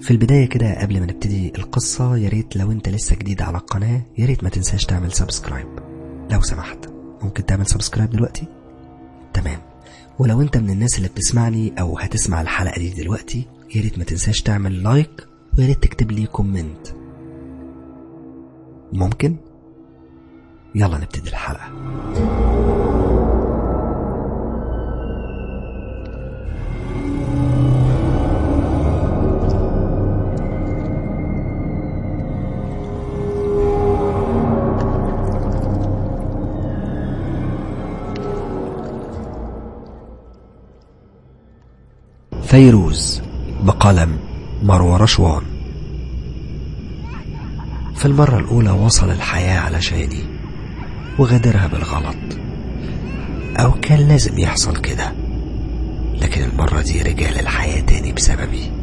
في البداية كده قبل ما نبتدي القصة يا ريت لو انت لسه جديد على القناة يا ريت ما تنساش تعمل سبسكرايب لو سمحت ممكن تعمل سبسكرايب دلوقتي تمام ولو انت من الناس اللي بتسمعني او هتسمع الحلقة دي دلوقتي يا ريت ما تنساش تعمل لايك ويا ريت تكتب لي كومنت ممكن يلا نبتدي الحلقة فيروز بقلم مروى رشوان في المرة الأولى وصل الحياة علشاني وغادرها بالغلط أو كان لازم يحصل كده لكن المرة دي رجع للحياة تاني بسببي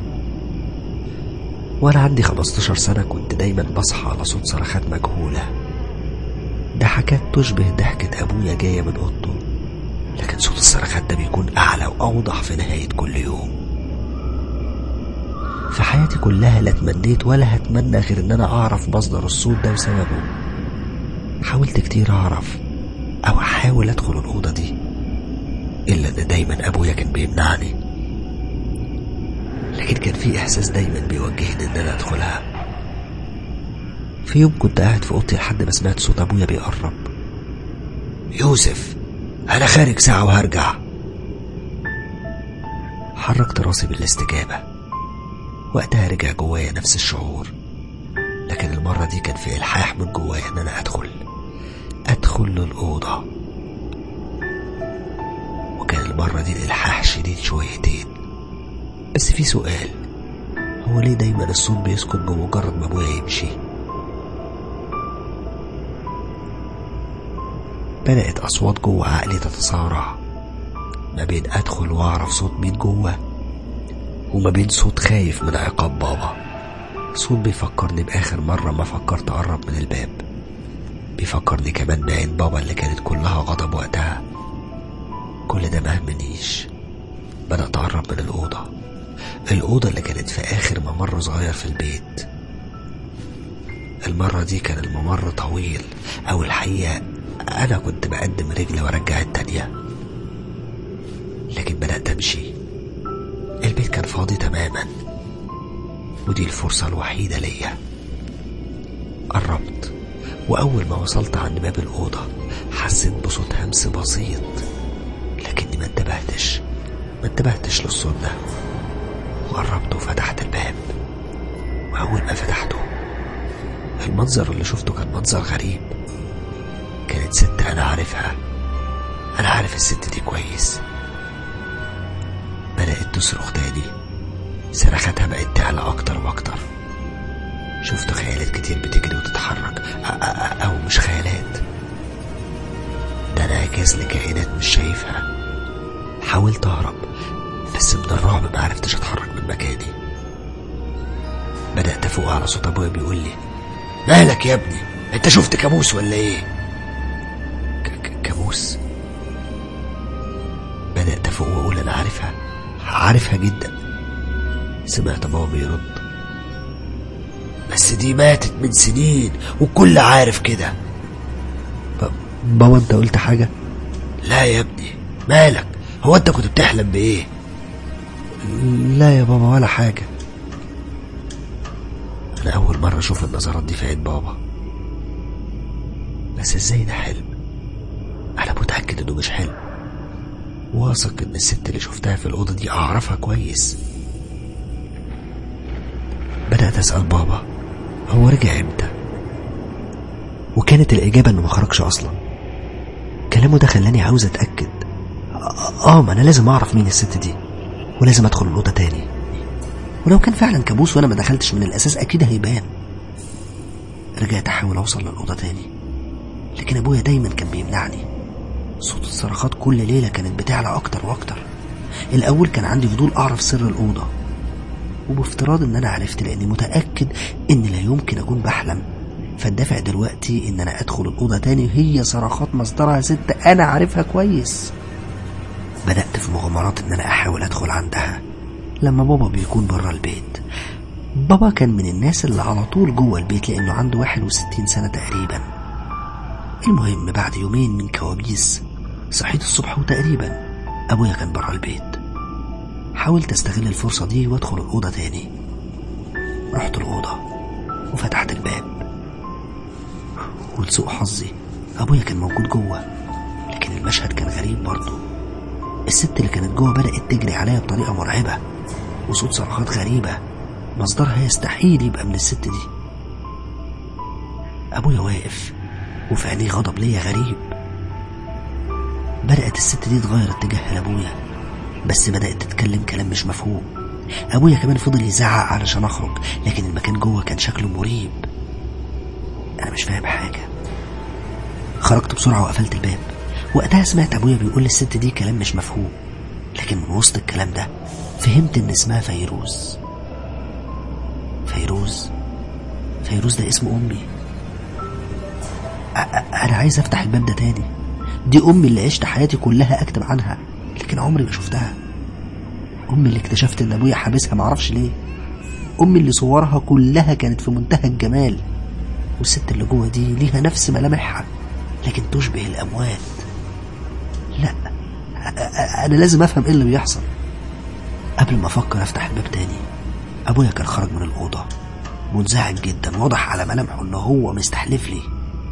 وأنا عندي 15 سنة كنت دايما بصحى على صوت صرخات مجهولة ضحكات تشبه ضحكة أبويا جاية من أوضته لكن صوت الصرخات ده بيكون أعلى وأوضح في نهاية كل يوم في حياتي كلها لا تمنيت ولا هتمنى غير ان انا اعرف مصدر الصوت ده وسببه حاولت كتير اعرف او احاول ادخل الاوضه دي الا ان دايما ابويا كان بيمنعني لكن كان في احساس دايما بيوجهني ان انا ادخلها في يوم كنت قاعد في اوضتي لحد ما سمعت صوت ابويا بيقرب يوسف انا خارج ساعه وهرجع حركت راسي بالاستجابه وقتها رجع جوايا نفس الشعور لكن المرة دي كان في إلحاح من جوايا إن أنا أدخل أدخل للأوضة وكان المرة دي الإلحاح شديد شويتين بس في سؤال هو ليه دايما الصوت بيسكت بمجرد ما أبويا يمشي بدأت أصوات جوه عقلي تتصارع ما بين أدخل وأعرف صوت مين جوه وما بين صوت خايف من عقاب بابا صوت بيفكرني بآخر مرة ما فكرت أقرب من الباب بيفكرني كمان بعين بابا اللي كانت كلها غضب وقتها كل ده ما همنيش بدأت أقرب من الأوضة الأوضة اللي كانت في آخر ممر صغير في البيت المرة دي كان الممر طويل أو الحقيقة أنا كنت بقدم رجلي وأرجع التانية لكن بدأت أمشي البيت كان فاضي تماما ودي الفرصة الوحيدة ليا قربت وأول ما وصلت عند باب الأوضة حسيت بصوت همس بسيط لكني ما انتبهتش ما انتبهتش للصوت ده وقربت وفتحت الباب وأول ما فتحته المنظر اللي شفته كان منظر غريب كانت ست أنا عارفها أنا عارف الست دي كويس بدأت تصرخ تاني صرختها بقت تعلى أكتر وأكتر شفت خيالات كتير بتجري وتتحرك أو مش خيالات ده انعكاس لكائنات مش شايفها حاولت أهرب بس من الرعب ما عرفتش أتحرك من مكاني بدأت أفوق على صوت أبويا بيقول لي مالك يا ابني أنت شفت كابوس ولا إيه؟ كابوس بدأت أفوق وأقول أنا عارفها عارفها جدا سمعت بابا بيرد بس دي ماتت من سنين والكل عارف كده بابا انت قلت حاجة لا يا ابني مالك هو انت كنت بتحلم بايه لا يا بابا ولا حاجة انا اول مرة اشوف النظرات دي في عين بابا بس ازاي ده حلم انا متأكد انه مش حلم واثق ان الست اللي شفتها في الأوضة دي أعرفها كويس بدأت أسأل بابا هو رجع امتى وكانت الإجابة إنه ما خرجش أصلا كلامه ده خلاني عاوز أتأكد آه ما أنا لازم أعرف مين الست دي ولازم أدخل الأوضة تاني ولو كان فعلا كابوس وأنا ما دخلتش من الأساس أكيد هيبان رجعت أحاول أوصل للأوضة تاني لكن أبويا دايما كان بيمنعني صوت الصرخات كل ليلة كانت بتعلى أكتر وأكتر الأول كان عندي فضول أعرف سر الأوضة وبافتراض إن أنا عرفت لأني متأكد إن لا يمكن أكون بحلم فالدافع دلوقتي إن أنا أدخل الأوضة تاني هي صرخات مصدرها ست أنا عارفها كويس بدأت في مغامرات إن أنا أحاول أدخل عندها لما بابا بيكون برا البيت بابا كان من الناس اللي على طول جوه البيت لأنه عنده 61 سنة تقريبا المهم بعد يومين من كوابيس صحيت الصبح وتقريبا أبويا كان برا البيت حاولت استغل الفرصة دي وادخل الأوضة تاني رحت الأوضة وفتحت الباب ولسوء حظي أبويا كان موجود جوه لكن المشهد كان غريب برضه الست اللي كانت جوه بدأت تجري عليا بطريقة مرعبة وصوت صرخات غريبة مصدرها يستحيل يبقى من الست دي أبويا واقف وفي عينيه غضب ليا غريب بدأت الست دي تغير اتجاهها لأبويا بس بدأت تتكلم كلام مش مفهوم أبويا كمان فضل يزعق علشان أخرج لكن المكان جوه كان شكله مريب أنا مش فاهم حاجة خرجت بسرعة وقفلت الباب وقتها سمعت أبويا بيقول للست دي كلام مش مفهوم لكن من وسط الكلام ده فهمت إن اسمها فيروز فيروز فيروز ده اسم أمي أ- أنا عايز أفتح الباب ده تاني دي أمي اللي عشت حياتي كلها أكتب عنها لكن عمري ما شفتها أمي اللي اكتشفت إن أبويا حابسها معرفش ليه أمي اللي صورها كلها كانت في منتهى الجمال والست اللي جوه دي ليها نفس ملامحها لكن تشبه الأموات لا أ- أ- أنا لازم أفهم إيه اللي بيحصل قبل ما أفكر أفتح الباب تاني أبويا كان خرج من الأوضة منزعج جدا واضح على ملامحه إن هو مستحلف لي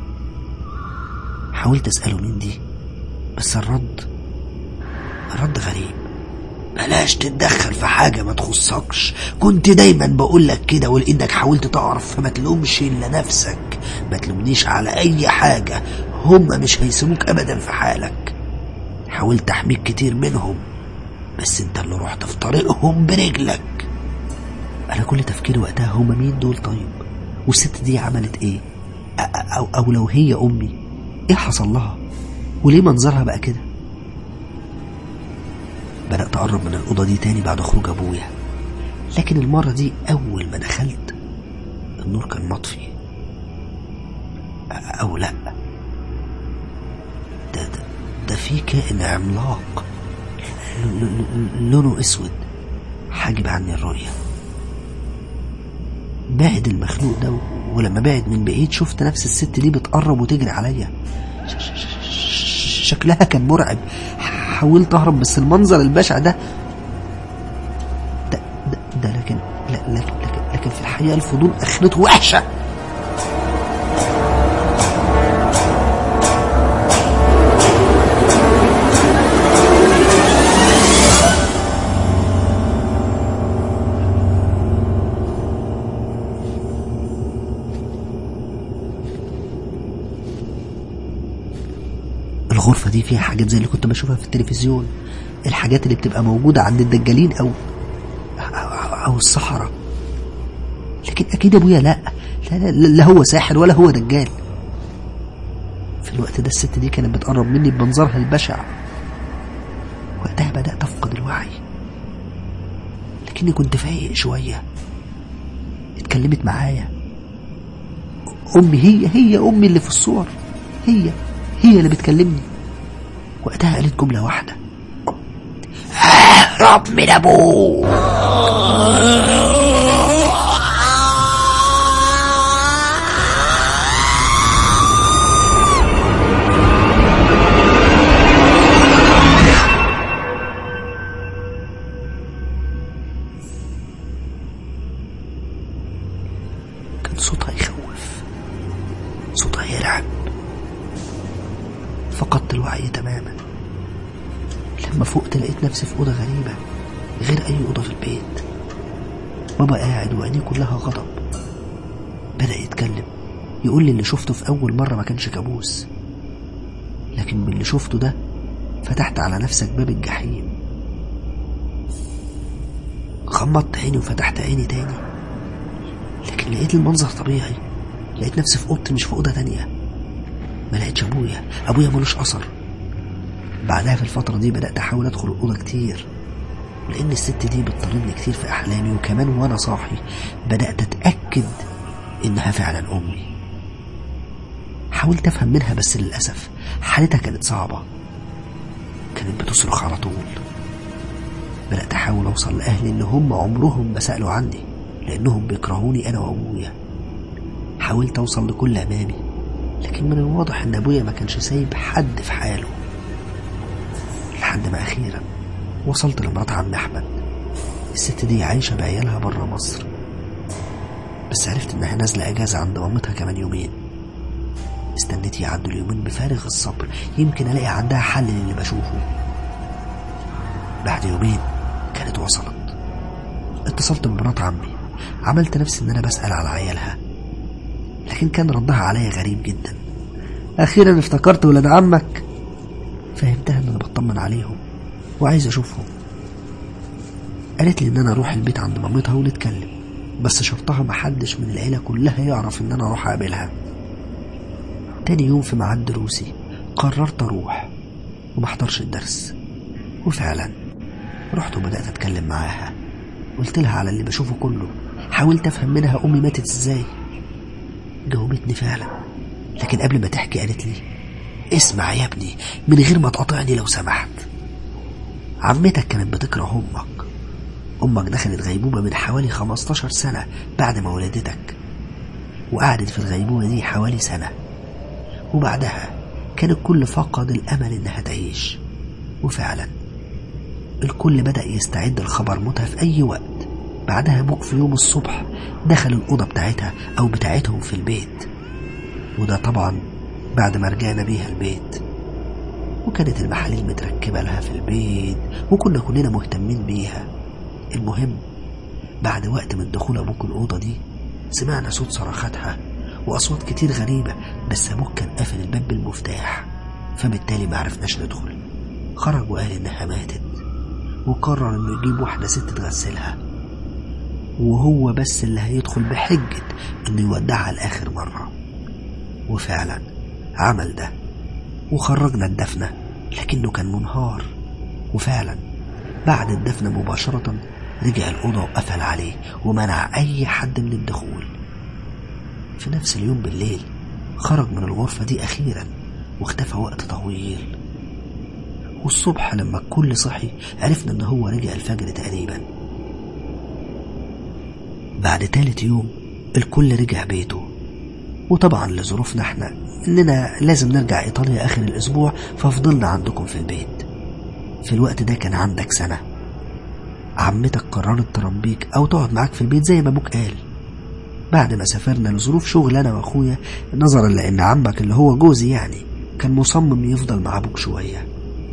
حاولت أسأله مين دي بس الرد الرد غريب بلاش تتدخل في حاجة ما تخصكش كنت دايما بقول لك كده ولانك حاولت تعرف فما تلومش الا نفسك ما تلومنيش على اي حاجة هم مش هيسيبوك ابدا في حالك حاولت احميك كتير منهم بس انت اللي رحت في طريقهم برجلك انا كل تفكيري وقتها هما مين دول طيب والست دي عملت ايه أ- او او لو هي امي ايه حصل لها وليه منظرها بقى كده بدأت أقرب من الأوضة دي تاني بعد خروج أبويا لكن المرة دي أول ما دخلت النور كان مطفي أ- أو لأ ده, ده, ده في كائن عملاق ل- ل- ل- لونه أسود حاجب عني الرؤية بعد المخلوق ده ولما بعد من بعيد شفت نفس الست دي بتقرب وتجري عليا ش- ش- ش- ش- شكلها كان مرعب حاولت اهرب بس المنظر البشع ده ده, ده, ده لكن لا لكن, لكن لكن في الحقيقه الفضول اخرته وحشه الغرفة دي فيها حاجات زي اللي كنت بشوفها في التلفزيون الحاجات اللي بتبقى موجودة عند الدجالين أو أو, أو الصحراء لكن أكيد أبويا لا لا, لا لا هو ساحر ولا هو دجال في الوقت ده الست دي كانت بتقرب مني بمنظرها البشع وقتها بدأت أفقد الوعي لكني كنت فايق شوية اتكلمت معايا أمي هي هي أمي اللي في الصور هي هي اللي بتكلمني وقتها قالت جملة واحدة اهرب من أبوك كان صوتها يخوف صوتها يرعب فقدت الوعي تماما لما فقت لقيت نفسي في أوضة غريبة غير أي أوضة في البيت بابا قاعد وعينيه كلها غضب بدأ يتكلم يقول لي اللي شفته في أول مرة ما كانش كابوس لكن باللي شفته ده فتحت على نفسك باب الجحيم غمضت عيني وفتحت عيني تاني لكن لقيت المنظر طبيعي لقيت نفسي في اوضتي مش في اوضه تانية ما لقيتش ابويا ابويا ملوش اثر بعدها في الفتره دي بدات احاول ادخل الاوضه كتير لان الست دي بتطاردني كتير في احلامي وكمان وانا صاحي بدات اتاكد انها فعلا امي حاولت افهم منها بس للاسف حالتها كانت صعبه كانت بتصرخ على طول بدات احاول اوصل لاهلي اللي هم عمرهم ما سالوا عني لأنهم بيكرهوني أنا وأبويا حاولت أوصل لكل أمامي لكن من الواضح إن أبويا ما كانش سايب حد في حاله لحد ما أخيرا وصلت لمرات عم أحمد الست دي عايشة بعيالها برا مصر بس عرفت إنها نازلة أجازة عند مامتها كمان يومين استنيت يعدوا اليومين بفارغ الصبر يمكن ألاقي عندها حل للي بشوفه بعد يومين كانت وصلت اتصلت بمرات عمي عملت نفسي إن أنا بسأل على عيالها لكن كان ردها عليا غريب جدا أخيرا افتكرت ولاد عمك فهمتها إن أنا بطمن عليهم وعايز أشوفهم قالت لي إن أنا أروح البيت عند مامتها ونتكلم بس شرطها محدش من العيلة كلها يعرف إن أنا أروح أقابلها تاني يوم في ميعاد دروسي قررت أروح ومحضرش الدرس وفعلا رحت وبدأت أتكلم معاها قلت لها على اللي بشوفه كله حاولت أفهم منها أمي ماتت إزاي جاوبتني فعلا لكن قبل ما تحكي قالت لي اسمع يا ابني من غير ما تقاطعني لو سمحت عمتك كانت بتكره أمك أمك دخلت غيبوبة من حوالي 15 سنة بعد ما ولدتك وقعدت في الغيبوبة دي حوالي سنة وبعدها كان الكل فقد الأمل إنها تعيش وفعلا الكل بدأ يستعد لخبر موتها في أي وقت بعدها أبوك في يوم الصبح دخل الأوضة بتاعتها أو بتاعتهم في البيت وده طبعا بعد ما رجعنا بيها البيت وكانت المحاليل متركبة لها في البيت وكنا كلنا مهتمين بيها المهم بعد وقت من دخول أبوك الأوضة دي سمعنا صوت صرخاتها وأصوات كتير غريبة بس أبوك كان قافل الباب بالمفتاح فبالتالي ما عرفناش ندخل خرج وقال إنها ماتت وقرر إنه يجيب واحدة ست تغسلها وهو بس اللي هيدخل بحجة إنه يودعها لآخر مرة وفعلا عمل ده وخرجنا الدفنة لكنه كان منهار وفعلا بعد الدفنة مباشرة رجع الأوضة وقفل عليه ومنع أي حد من الدخول في نفس اليوم بالليل خرج من الغرفة دي أخيرا واختفى وقت طويل والصبح لما الكل صحي عرفنا إن هو رجع الفجر تقريبا بعد تالت يوم الكل رجع بيته وطبعا لظروفنا احنا اننا لازم نرجع ايطاليا اخر الاسبوع ففضلنا عندكم في البيت في الوقت ده كان عندك سنة عمتك قررت تربيك او تقعد معاك في البيت زي ما ابوك قال بعد ما سافرنا لظروف شغل انا واخويا نظرا لان عمك اللي هو جوزي يعني كان مصمم يفضل مع ابوك شوية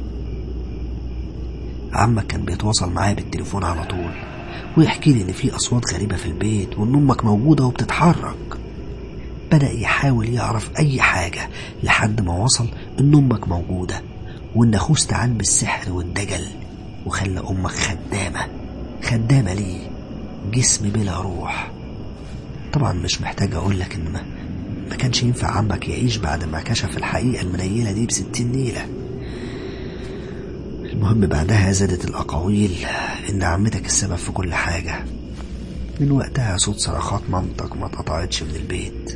عمك كان بيتواصل معايا بالتليفون على طول ويحكي لي ان في اصوات غريبة في البيت وان امك موجودة وبتتحرك بدأ يحاول يعرف أي حاجة لحد ما وصل إن أمك موجودة وإن أخوه استعان بالسحر والدجل وخلى أمك خدامة خدامة ليه جسم بلا روح طبعا مش محتاج أقول لك إن ما, ما كانش ينفع عمك يعيش بعد ما كشف الحقيقة المنيلة دي بستين نيلة المهم بعدها زادت الأقاويل إن عمتك السبب في كل حاجة من وقتها صوت صرخات مامتك ما اتقطعتش من البيت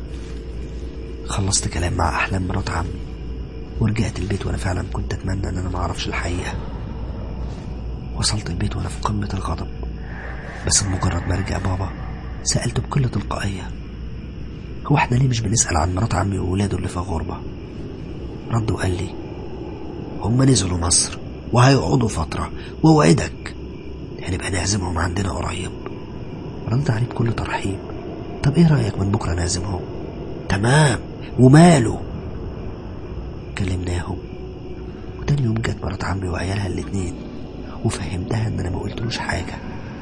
خلصت كلام مع أحلام مرات عمي ورجعت البيت وأنا فعلا كنت أتمنى إن أنا معرفش الحقيقة وصلت البيت وأنا في قمة الغضب بس بمجرد ما رجع بابا سألته بكل تلقائية هو احنا ليه مش بنسأل عن مرات عمي وولاده اللي في غربة رد وقال لي هم نزلوا مصر وهيقعدوا فترة ووعدك هنبقى نعزمهم عندنا قريب ردت عليه بكل ترحيب طب ايه رأيك من بكرة نعزمهم تمام وماله كلمناهم وتاني يوم جت مرات عمي وعيالها الاتنين وفهمتها ان انا ما قلتلوش حاجة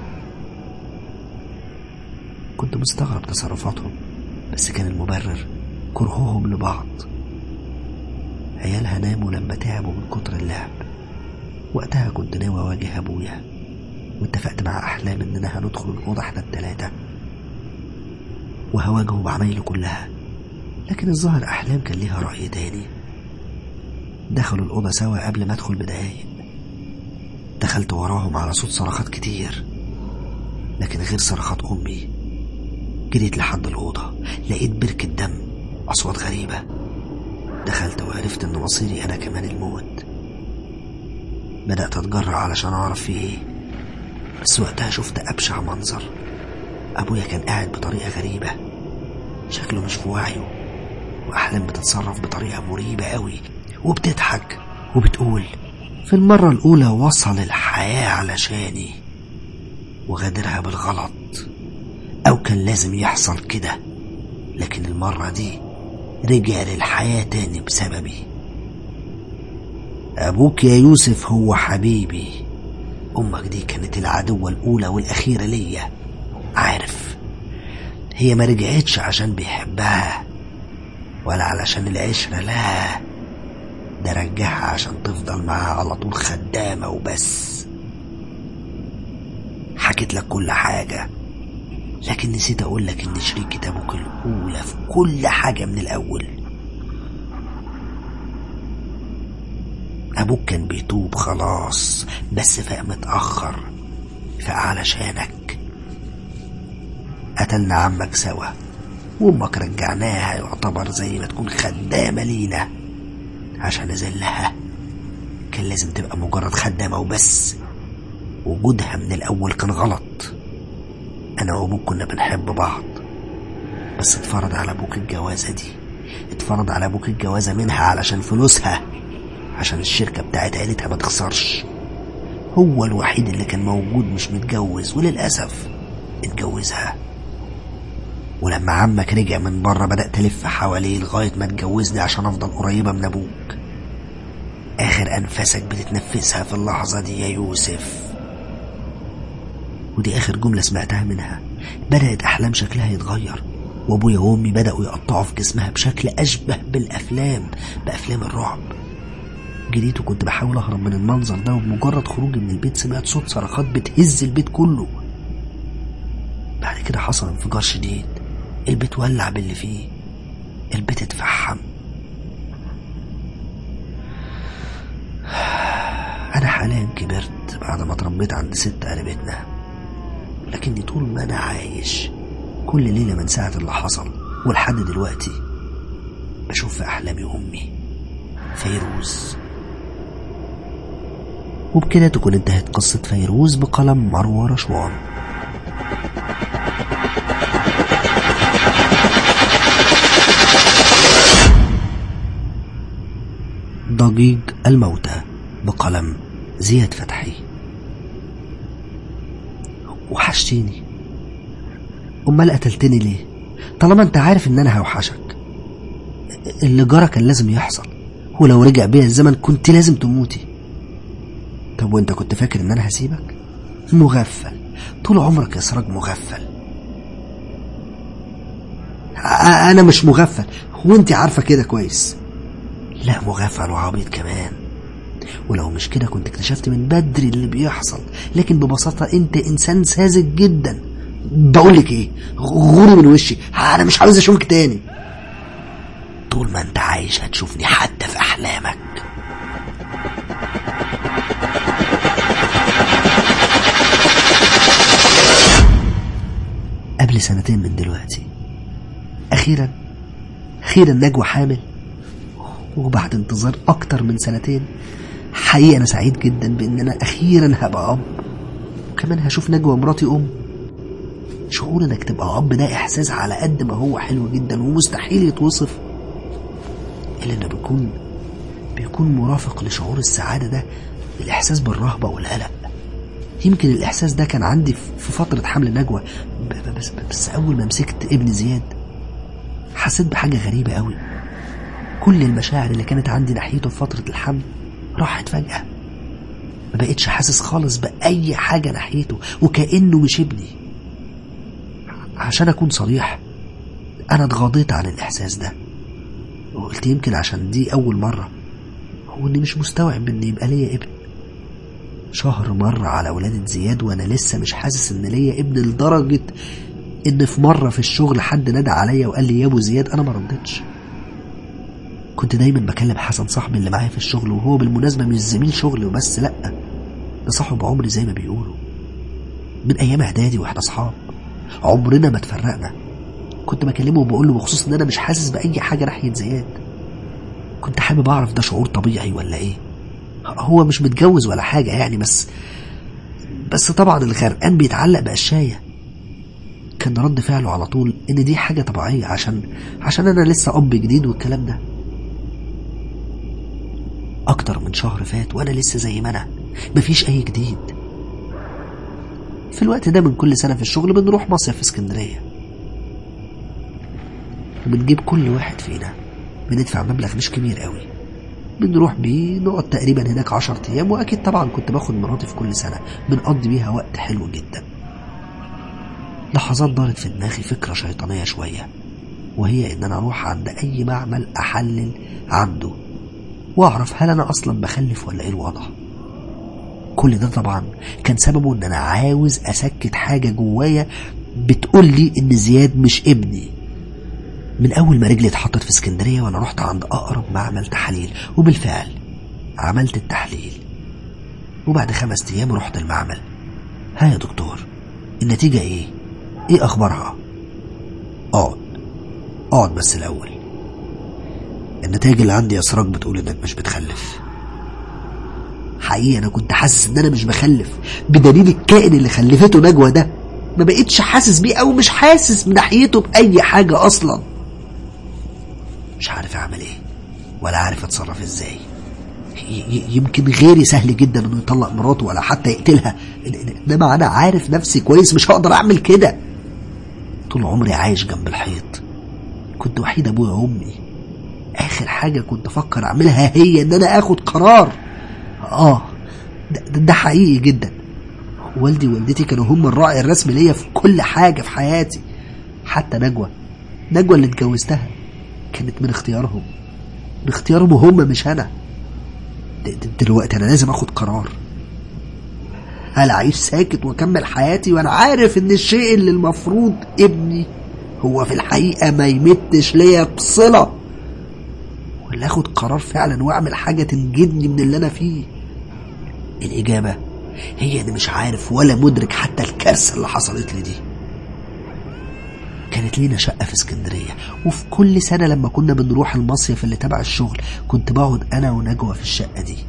كنت مستغرب تصرفاتهم بس كان المبرر كرههم لبعض عيالها ناموا لما تعبوا من كتر اللعب وقتها كنت ناوي اواجه ابويا واتفقت مع احلام اننا هندخل الاوضه احنا التلاته وهواجهه بعمايله كلها لكن الظاهر أحلام كان ليها رأي تاني دخلوا الأوضة سوا قبل ما أدخل بدقايق دخلت وراهم على صوت صرخات كتير لكن غير صرخات أمي جريت لحد الأوضة لقيت بركة دم أصوات غريبة دخلت وعرفت إن مصيري أنا كمان الموت بدأت أتجرع علشان أعرف فيه إيه بس وقتها شفت أبشع منظر أبويا كان قاعد بطريقة غريبة شكله مش في وعيه وأحلام بتتصرف بطريقة مريبة أوي وبتضحك وبتقول في المرة الأولى وصل الحياة علشاني وغادرها بالغلط أو كان لازم يحصل كده لكن المرة دي رجع للحياة تاني بسببي أبوك يا يوسف هو حبيبي أمك دي كانت العدوة الأولى والأخيرة ليا عارف هي ما رجعتش عشان بيحبها ولا علشان العشرة لا ده رجعها عشان تفضل معاه على طول خدامة وبس حكيت لك كل حاجة لكن نسيت أقول لك إن شريكة أبوك الأولى في كل حاجة من الأول أبوك كان بيتوب خلاص بس فاق متأخر فاق علشانك قتلنا عمك سوا وأمك رجعناها يعتبر زي ما تكون خدامة لينا عشان أذلها كان لازم تبقى مجرد خدامة وبس وجودها من الأول كان غلط أنا وأبوك كنا بنحب بعض بس اتفرض على أبوك الجوازة دي اتفرض على أبوك الجوازة منها علشان فلوسها عشان الشركة بتاعت عيلتها ما تخسرش هو الوحيد اللي كان موجود مش متجوز وللأسف اتجوزها ولما عمك رجع من بره بدأت ألف حواليه لغاية ما اتجوزني عشان أفضل قريبة من أبوك آخر أنفاسك بتتنفسها في اللحظة دي يا يوسف ودي آخر جملة سمعتها منها بدأت أحلام شكلها يتغير وأبويا وأمي بدأوا يقطعوا في جسمها بشكل أشبه بالأفلام بأفلام الرعب جريت وكنت بحاول أهرب من المنظر ده وبمجرد خروجي من البيت سمعت صوت صرخات بتهز البيت كله بعد كده حصل انفجار شديد البيت ولع باللي فيه البيت اتفحم أنا حاليا كبرت بعد ما اتربيت عند ست قريبتنا لكني طول ما أنا عايش كل ليلة من ساعة اللي حصل ولحد دلوقتي بشوف في أحلامي أمي فيروز وبكده تكون انتهت قصة فيروز بقلم مروة رشوان ضجيج الموتى بقلم زياد فتحي وحشتيني امال قتلتني ليه طالما انت عارف ان انا هوحشك اللي جرى كان لازم يحصل ولو رجع بيا الزمن كنت لازم تموتي طب وانت كنت فاكر ان انا هسيبك مغفل طول عمرك يا سراج مغفل انا مش مغفل وانت عارفه كده كويس لا مغفل وعبيط كمان ولو مش كده كنت اكتشفت من بدري اللي بيحصل لكن ببساطة انت انسان ساذج جدا بقولك ايه غوري من وشي انا مش عاوز اشوفك تاني طول ما انت عايش هتشوفني حتى في احلامك قبل سنتين من دلوقتي اخيرا اخيرا نجوى حامل وبعد انتظار أكتر من سنتين حقيقة أنا سعيد جدا بإن أنا أخيرا هبقى أب وكمان هشوف نجوى مراتي أم شعور إنك تبقى أب ده إحساس على قد ما هو حلو جدا ومستحيل يتوصف إلا إنه بيكون بيكون مرافق لشعور السعادة ده الإحساس بالرهبة والقلق يمكن الإحساس ده كان عندي في فترة حمل نجوى بس, بس أول ما مسكت ابن زياد حسيت بحاجة غريبة قوي كل المشاعر اللي كانت عندي ناحيته في فترة الحمل راحت فجأة ما بقتش حاسس خالص بأي حاجة ناحيته وكأنه مش ابني عشان أكون صريح أنا اتغاضيت عن الإحساس ده وقلت يمكن عشان دي أول مرة هو إني مش مستوعب إن يبقى ليا ابن شهر مر على ولادة زياد وأنا لسه مش حاسس إن ليا ابن لدرجة إن في مرة في الشغل حد نادى عليا وقال لي يا أبو زياد أنا ما ردتش كنت دايما بكلم حسن صاحبي اللي معايا في الشغل وهو بالمناسبة مش زميل شغل وبس لأ ده صاحب عمري زي ما بيقولوا من أيام إعدادي وإحنا أصحاب عمرنا ما اتفرقنا كنت بكلمه وبقول له بخصوص إن أنا مش حاسس بأي حاجة ناحية زياد كنت حابب أعرف ده شعور طبيعي ولا إيه هو مش متجوز ولا حاجة يعني بس بس طبعا الغرقان بيتعلق بقشاية كان رد فعله على طول ان دي حاجة طبيعية عشان عشان انا لسه اب جديد والكلام ده اكتر من شهر فات وانا لسه زي ما انا مفيش اي جديد في الوقت ده من كل سنة في الشغل بنروح مصيف في اسكندرية وبنجيب كل واحد فينا بندفع مبلغ مش كبير قوي بنروح بيه نقعد تقريبا هناك عشر أيام وأكيد طبعا كنت باخد مراتي في كل سنة بنقضي بيها وقت حلو جدا لحظات دارت في دماغي فكرة شيطانية شوية وهي إن أنا أروح عند أي معمل أحلل عنده وأعرف هل أنا أصلا بخلف ولا إيه الوضع كل ده طبعا كان سببه إن أنا عاوز أسكت حاجة جوايا بتقول لي إن زياد مش ابني من أول ما رجلي اتحطت في اسكندرية وأنا رحت عند أقرب معمل تحاليل وبالفعل عملت التحليل وبعد خمس أيام رحت المعمل ها يا دكتور النتيجة إيه؟ إيه أخبارها؟ اقعد اقعد بس الأول النتائج اللي عندي يا سراج بتقول إنك مش بتخلف حقيقي أنا كنت حاسس إن أنا مش بخلف بدليل الكائن اللي خلفته نجوى ده ما بقتش حاسس بيه أو مش حاسس من ناحيته بأي حاجة أصلا مش عارف أعمل إيه ولا عارف أتصرف إزاي يمكن غيري سهل جدا انه يطلق مراته ولا حتى يقتلها انما انا عارف نفسي كويس مش هقدر اعمل كده طول عمري عايش جنب الحيط كنت وحيد ابويا وامي اخر حاجة كنت افكر اعملها هي ان انا اخد قرار اه ده, ده حقيقي جدا والدي ووالدتي كانوا هم الراعي الرسمي ليا في كل حاجة في حياتي حتى نجوى نجوى اللي اتجوزتها كانت من اختيارهم من اختيارهم هم مش انا دلوقتي انا لازم اخد قرار هل اعيش ساكت واكمل حياتي وانا عارف ان الشيء اللي المفروض ابني هو في الحقيقه ما يمتش ليا بصله ولا اخد قرار فعلا واعمل حاجه تنجدني من اللي انا فيه الاجابه هي اني مش عارف ولا مدرك حتى الكارثه اللي حصلت لي دي كانت لينا شقة في اسكندرية وفي كل سنة لما كنا بنروح المصيف اللي تبع الشغل كنت بقعد أنا ونجوى في الشقة دي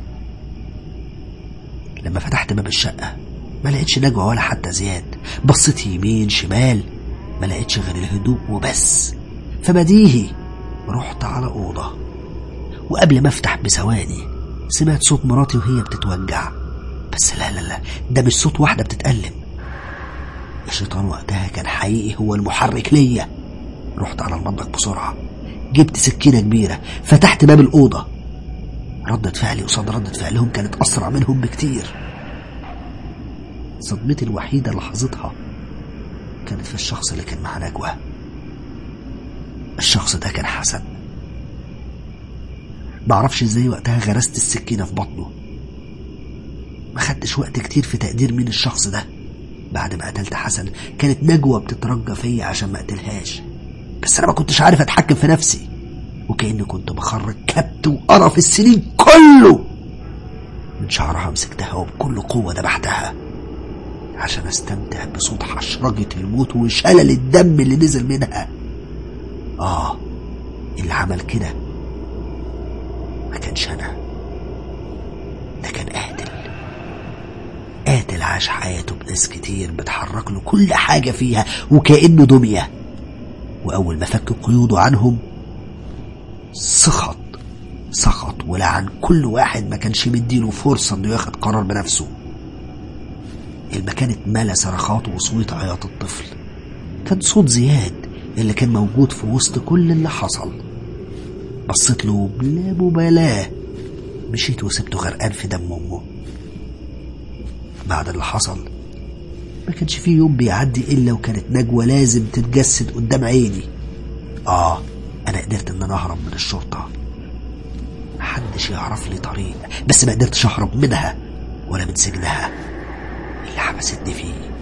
لما فتحت باب الشقة ما لقيتش نجوى ولا حتى زياد بصيت يمين شمال ما لقيتش غير الهدوء وبس فبديهي رحت على أوضة وقبل ما افتح بثواني سمعت صوت مراتي وهي بتتوجع بس لا لا لا ده مش صوت واحدة بتتألم الشيطان وقتها كان حقيقي هو المحرك ليا رحت على المطبخ بسرعة جبت سكينة كبيرة فتحت باب الأوضة ردة فعلي قصاد ردة فعلهم كانت أسرع منهم بكتير صدمتي الوحيدة لحظتها كانت في الشخص اللي كان مع نجوى الشخص ده كان حسن معرفش ازاي وقتها غرست السكينة في بطنه ما خدتش وقت كتير في تقدير مين الشخص ده بعد ما قتلت حسن كانت نجوى بتترجى فيا عشان ما اقتلهاش بس انا ما كنتش عارف اتحكم في نفسي وكاني كنت بخرج كبت وقرف السنين كله من شعرها مسكتها وبكل قوة ذبحتها عشان استمتع بصوت حشرجة الموت وشلل الدم اللي نزل منها اه اللي عمل كده ما كانش انا ده كان قاتل قاتل عاش حياته بناس كتير بتحرك له كل حاجة فيها وكأنه دمية وأول ما فك قيوده عنهم سخط سخط ولعن كل واحد ما كانش مديله فرصة انه ياخد قرار بنفسه المكان اتملى صرخات وصويت عياط الطفل كان صوت زياد اللي كان موجود في وسط كل اللي حصل بصيت له بلا مبالاة مشيت وسبته غرقان في دم أمه بعد اللي حصل ما كانش فيه يوم بيعدي إلا وكانت نجوى لازم تتجسد قدام عيني آه أنا قدرت إن أنا أهرب من الشرطة محدش يعرف لي طريق بس ما قدرتش أهرب منها ولا من سجنها اللي حبستني فيه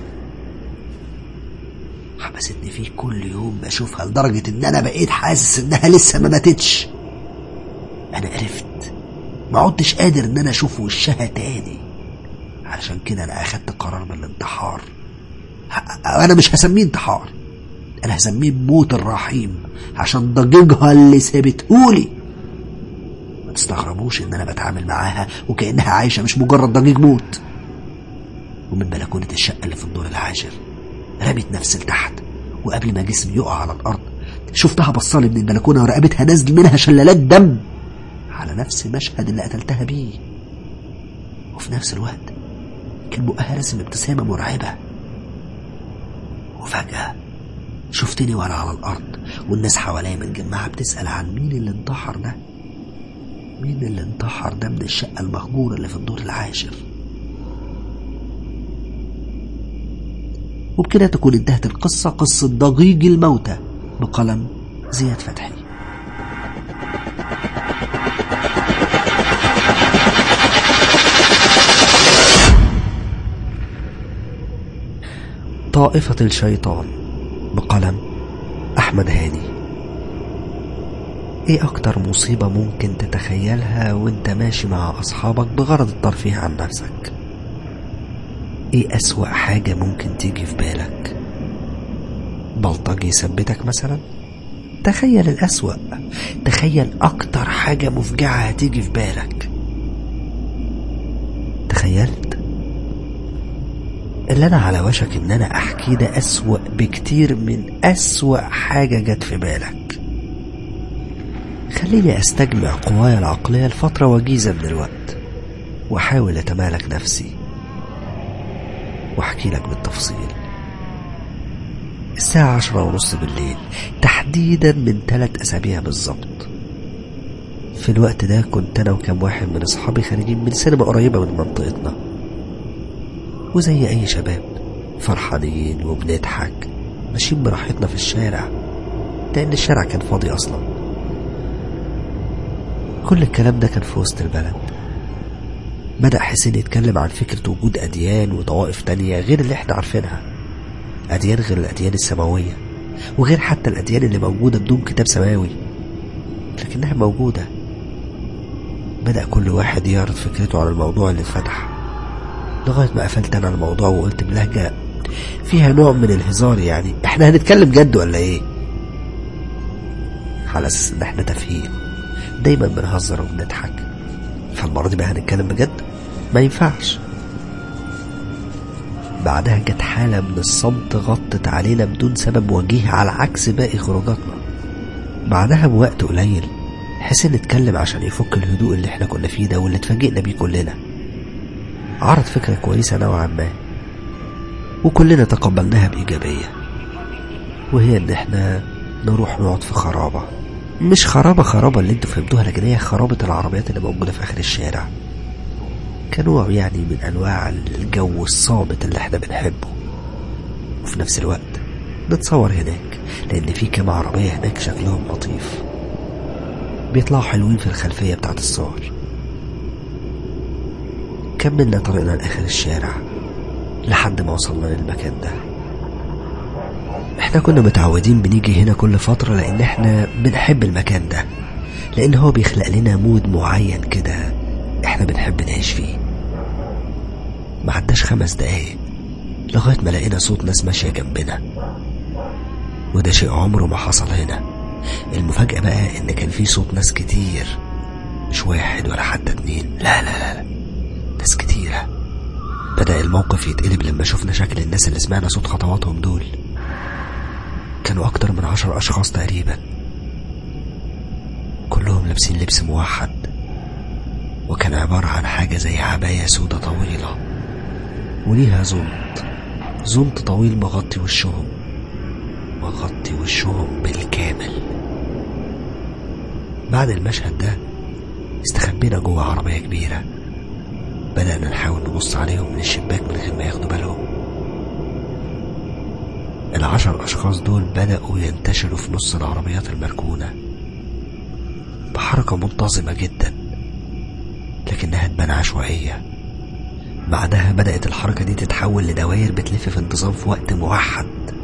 حبستني فيه كل يوم بشوفها لدرجة إن أنا بقيت حاسس إنها لسه ما ماتتش أنا قرفت ما عدتش قادر إن أنا أشوف وشها تاني علشان كده أنا أخدت قرار بالانتحار أنا مش هسميه انتحار أنا هسميه موت الرحيم عشان ضجيجها اللي سابتهولي ما تستغربوش إن أنا بتعامل معاها وكأنها عايشة مش مجرد ضجيج موت ومن بلكونة الشقة اللي في الدور العاشر رميت نفسي لتحت وقبل ما جسمي يقع على الأرض شفتها بصالي من البلكونة ورقبتها نازل منها شلالات دم على نفس المشهد اللي قتلتها بيه وفي نفس الوقت كان بقها رسم ابتسامة مرعبة وفجأة شفتني وانا على الأرض والناس حواليا متجمعة بتسأل عن مين اللي انتحر ده مين اللي انتحر ده من الشقة المهجورة اللي في الدور العاشر وبكده تكون انتهت القصة قصة ضجيج الموتى بقلم زياد فتحي طائفة الشيطان بقلم أحمد هاني ايه اكتر مصيبة ممكن تتخيلها وانت ماشي مع اصحابك بغرض الترفيه عن نفسك ايه اسوأ حاجة ممكن تيجي في بالك بلطجي يثبتك مثلا تخيل الأسوأ تخيل أكتر حاجة مفجعة هتيجي في بالك تخيلت اللي أنا على وشك إن أنا أحكي ده أسوأ بكتير من أسوأ حاجة جت في بالك خليني أستجمع قواي العقلية لفترة وجيزة من الوقت وأحاول أتمالك نفسي وأحكي لك بالتفصيل الساعة عشرة ونص بالليل تحديدا من ثلاث أسابيع بالظبط في الوقت ده كنت أنا وكم واحد من أصحابي خارجين من سينما قريبة من منطقتنا وزي أي شباب فرحانين وبنضحك ماشيين براحتنا في الشارع لأن الشارع كان فاضي أصلا كل الكلام ده كان في وسط البلد بدأ حسين يتكلم عن فكرة وجود أديان وطوائف تانية غير اللي احنا عارفينها أديان غير الأديان السماوية وغير حتى الأديان اللي موجودة بدون كتاب سماوي لكنها موجودة بدأ كل واحد يعرض فكرته على الموضوع اللي اتفتح لغاية ما قفلت أنا الموضوع وقلت بلهجة فيها نوع من الهزار يعني احنا هنتكلم جد ولا ايه على أساس إن احنا تافهين دايما بنهزر وبنضحك فالمرة دي بقى هنتكلم بجد ما ينفعش بعدها جت حالة من الصمت غطت علينا بدون سبب وجيه على عكس باقي خروجاتنا بعدها بوقت قليل حسين اتكلم عشان يفك الهدوء اللي احنا كنا فيه ده واللي اتفاجئنا بيه كلنا عرض فكرة كويسة نوعا ما وكلنا تقبلناها بإيجابية وهي إن احنا نروح نقعد في خرابة مش خرابة خرابة اللي انتوا فهمتوها لكن هي خرابة العربيات اللي موجودة في آخر الشارع كنوع يعني من أنواع الجو الصامت اللي احنا بنحبه وفي نفس الوقت نتصور هناك لأن في كام عربية هناك شكلهم لطيف بيطلعوا حلوين في الخلفية بتاعت الصور كملنا طريقنا لآخر الشارع لحد ما وصلنا للمكان ده احنا كنا متعودين بنيجي هنا كل فترة لأن احنا بنحب المكان ده لأن هو بيخلق لنا مود معين كده احنا بنحب نعيش فيه ما عداش خمس دقايق لغاية ما لقينا صوت ناس ماشية جنبنا وده شيء عمره ما حصل هنا المفاجأة بقى ان كان في صوت ناس كتير مش واحد ولا حتى اتنين لا لا لا, لا. ناس كتيرة بدأ الموقف يتقلب لما شفنا شكل الناس اللي سمعنا صوت خطواتهم دول كانوا أكتر من عشر أشخاص تقريبا كلهم لابسين لبس موحد وكان عبارة عن حاجة زي عباية سودة طويلة وليها زنط زنط طويل مغطي وشهم مغطي وشهم بالكامل بعد المشهد ده استخبينا جوه عربية كبيرة بدأنا نحاول نبص عليهم من الشباك من غير ما ياخدوا بالهم العشر أشخاص دول بدأوا ينتشروا في نص العربيات المركونة بحركة منتظمة جدا لكنها تبان عشوائية بعدها بدأت الحركة دي تتحول لدوائر بتلف في انتظام في وقت موحد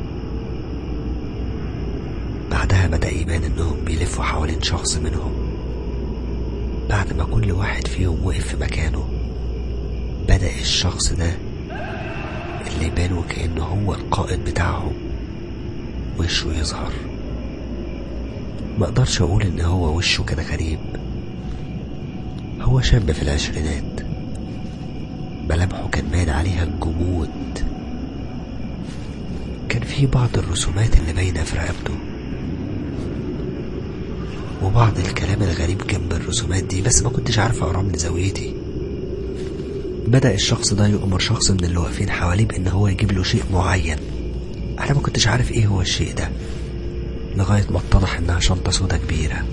بعدها بدأ يبان انهم بيلفوا حوالين شخص منهم بعد ما كل واحد فيهم وقف في مكانه بدأ الشخص ده اللي يبان وكأنه هو القائد بتاعهم وشه يظهر ما اقدرش اقول ان هو وشه كان غريب هو شاب في العشرينات ملامحه كان باين عليها الجمود كان في بعض الرسومات اللي باينة في رقبته وبعض الكلام الغريب جنب الرسومات دي بس ما كنتش عارف اقراه من زاويتي بدأ الشخص ده يؤمر شخص من اللي واقفين حواليه بإن هو يجيب له شيء معين أنا ما كنتش عارف إيه هو الشيء ده لغاية ما اتضح إنها شنطة سودا كبيرة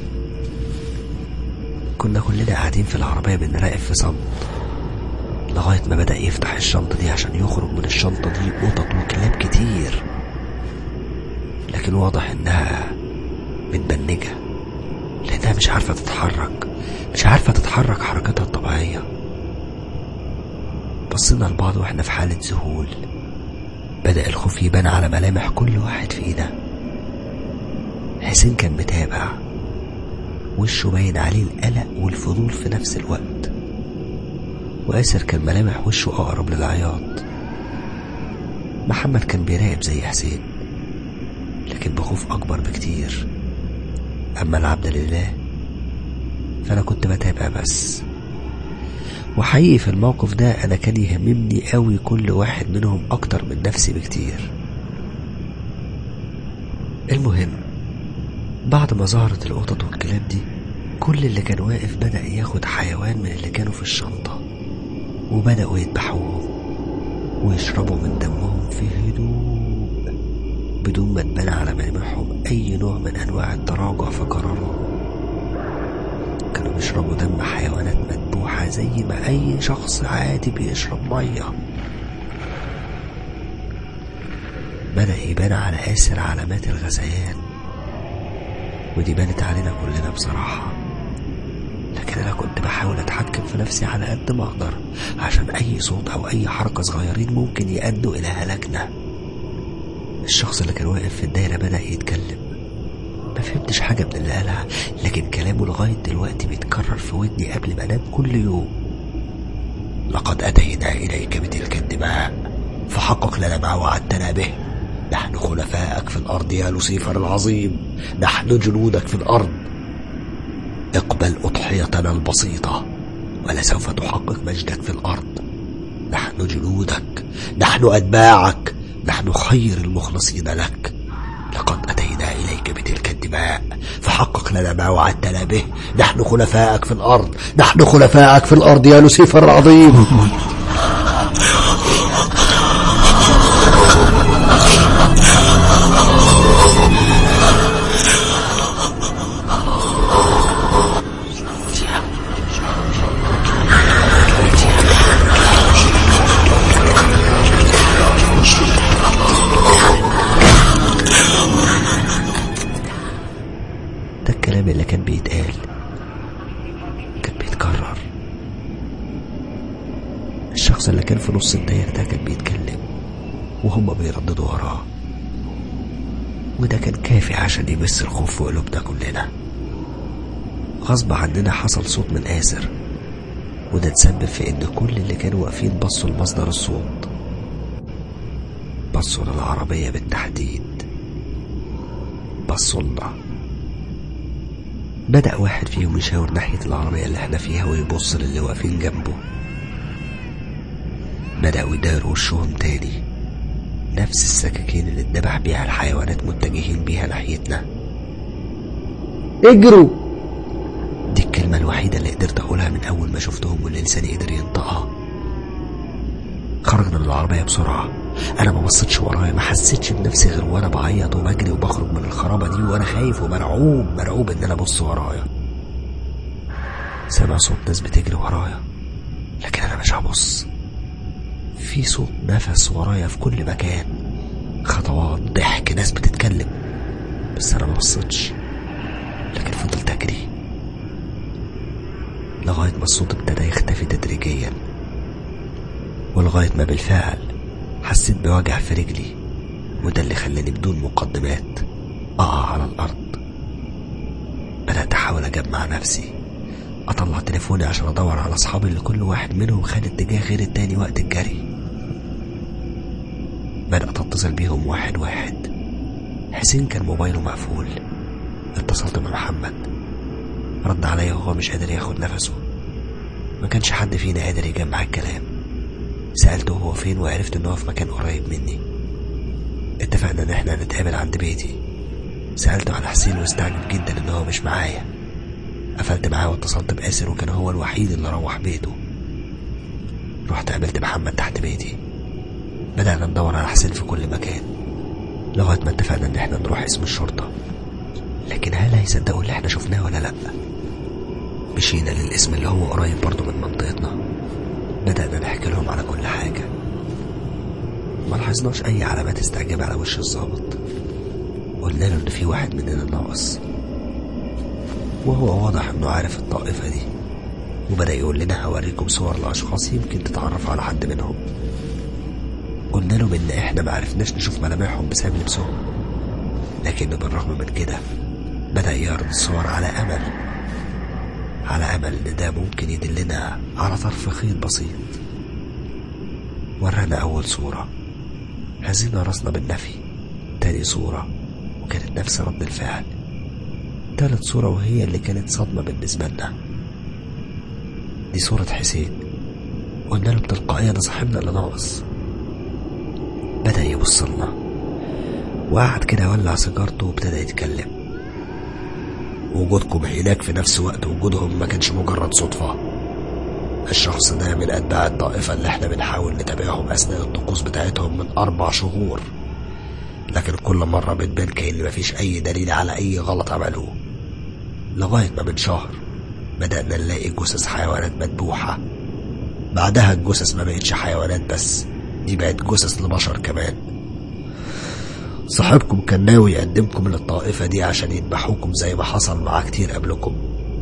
كنا كلنا قاعدين في العربية بنراقب في صمت لغاية ما بدأ يفتح الشنطة دي عشان يخرج من الشنطة دي قطط وكلاب كتير لكن واضح إنها متبنجة لأنها مش عارفة تتحرك مش عارفة تتحرك حركتها الطبيعية بصينا لبعض واحنا في حالة ذهول بدأ الخوف يبان على ملامح كل واحد فينا حسين كان متابع وشه باين عليه القلق والفضول في نفس الوقت وآسر كان ملامح وشه أقرب للعياط محمد كان بيراقب زي حسين لكن بخوف أكبر بكتير أما العبد لله فأنا كنت بتابع بس وحقيقي في الموقف ده أنا كان يهمني قوي كل واحد منهم أكتر من نفسي بكتير المهم بعد ما ظهرت القطط والكلاب دي كل اللي كان واقف بدأ ياخد حيوان من اللي كانوا في الشنطة وبدأوا يذبحوهم ويشربوا من دمهم في هدوء بدون ما تبان على ملامحهم أي نوع من أنواع التراجع في قرارهم كانوا بيشربوا دم حيوانات مذبوحة زي ما أي شخص عادي بيشرب مية بدأ يبان على آسر علامات الغثيان ودي بانت علينا كلنا بصراحة لكن أنا كنت بحاول أتحكم في نفسي على قد ما أقدر عشان أي صوت أو أي حركة صغيرين ممكن يأدوا إلى هلاكنا الشخص اللي كان واقف في الدايرة بدأ يتكلم ما فهمتش حاجة من اللي قالها لكن كلامه لغاية دلوقتي بيتكرر في ودني قبل ما أنام كل يوم لقد أتينا إليك بتلك الدماء فحقق لنا ما وعدتنا به نحن خلفائك في الأرض يا لوسيفر العظيم نحن جنودك في الأرض اقبل أضحيتنا البسيطة ولسوف تحقق مجدك في الأرض نحن جنودك نحن أتباعك نحن خير المخلصين لك لقد أتينا إليك بتلك الدماء فحقق لنا ما وعدتنا به نحن خلفائك في الأرض نحن خلفائك في الأرض يا لوسيفر العظيم ده الكلام اللي كان بيتقال كان بيتكرر الشخص اللي كان في نص الدايرة ده كان بيتكلم وهم بيرددوا وراه وده كان كافي عشان يمس الخوف في قلوبنا كلنا غصب عننا حصل صوت من آسر وده تسبب في ان كل اللي كانوا واقفين بصوا لمصدر الصوت بصوا للعربية بالتحديد بصوا لنا بدأ واحد فيهم يشاور ناحية العربية اللي احنا فيها ويبص للي واقفين جنبه بدأوا يداروا وشهم تاني نفس السكاكين اللي اتذبح بيها الحيوانات متجهين بيها ناحيتنا اجروا دي الكلمة الوحيدة اللي قدرت أقولها من أول ما شفتهم واللي لساني قدر ينطقها خرجنا من العربية بسرعة أنا ما بصيتش ورايا ما حسيتش بنفسي غير وأنا بعيط وبجري وبخرج من الخرابة دي وأنا خايف ومرعوب مرعوب إن أنا أبص ورايا سامع صوت ناس بتجري ورايا لكن أنا مش هبص في صوت نفس ورايا في كل مكان خطوات ضحك ناس بتتكلم بس أنا ما بصيتش لكن فضلت أجري لغاية ما الصوت ابتدى يختفي تدريجيا ولغاية ما بالفعل حسيت بوجع في رجلي وده اللي خلاني بدون مقدمات أقع على الأرض بدأت أحاول أجمع نفسي أطلع تليفوني عشان أدور على أصحابي اللي كل واحد منهم خد اتجاه غير التاني وقت الجري بدأت أتصل بيهم واحد واحد حسين كان موبايله مقفول اتصلت بمحمد رد عليا وهو مش قادر ياخد نفسه ما كانش حد فينا قادر يجمع الكلام سألته هو فين وعرفت إن هو في مكان قريب مني اتفقنا ان احنا نتقابل عند بيتي سألته على حسين واستعجب جدا ان هو مش معايا قفلت معاه واتصلت بآسر وكان هو الوحيد اللي روح بيته رحت قابلت محمد تحت بيتي بدأنا ندور على حسين في كل مكان لغاية ما اتفقنا ان احنا نروح اسم الشرطة لكن هل هيصدقوا اللي احنا شفناه ولا لأ مشينا للاسم اللي هو قريب برضه من منطقتنا بدأنا نحكي لهم على كل حاجة ما لاحظناش أي علامات استعجاب على وش الظابط قلنا له إن في واحد مننا ناقص وهو واضح إنه عارف الطائفة دي وبدأ يقول لنا هوريكم صور لأشخاص يمكن تتعرفوا على حد منهم قلنا له إن إحنا معرفناش نشوف ملامحهم بسبب لبسهم لكن بالرغم من كده بدأ يعرض الصور على أمل على أمل إن ده ممكن يدلنا على طرف خيط بسيط ورانا أول صورة هزينا راسنا بالنفي تاني صورة وكانت نفس رد الفعل تالت صورة وهي اللي كانت صدمة بالنسبة لنا دي صورة حسين قلنا له بتلقائية ده صاحبنا اللي ناقص بدأ يبص لنا وقعد كده ولع سيجارته وابتدى يتكلم وجودكم هناك في نفس وقت وجودهم ما كانش مجرد صدفة الشخص ده من أتباع الطائفة اللي احنا بنحاول نتابعهم أثناء الطقوس بتاعتهم من أربع شهور لكن كل مرة بتبان كأن مفيش أي دليل على أي غلط عملوه لغاية ما من شهر بدأنا نلاقي جثث حيوانات مذبوحة بعدها الجثث ما بقتش حيوانات بس دي بقت جثث لبشر كمان صاحبكم كان ناوي يقدمكم للطائفة دي عشان يذبحوكم زي ما حصل مع كتير قبلكم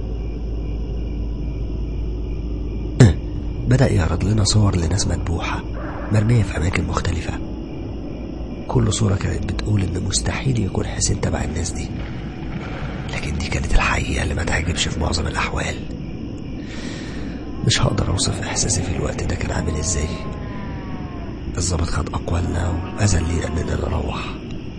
بدأ يعرض لنا صور لناس مذبوحة مرمية في أماكن مختلفة كل صورة كانت بتقول إن مستحيل يكون حسين تبع الناس دي لكن دي كانت الحقيقة اللي ما تعجبش في معظم الأحوال مش هقدر أوصف إحساسي في الوقت ده كان عامل إزاي الظابط خد أقوالنا وأذن لينا إننا نروح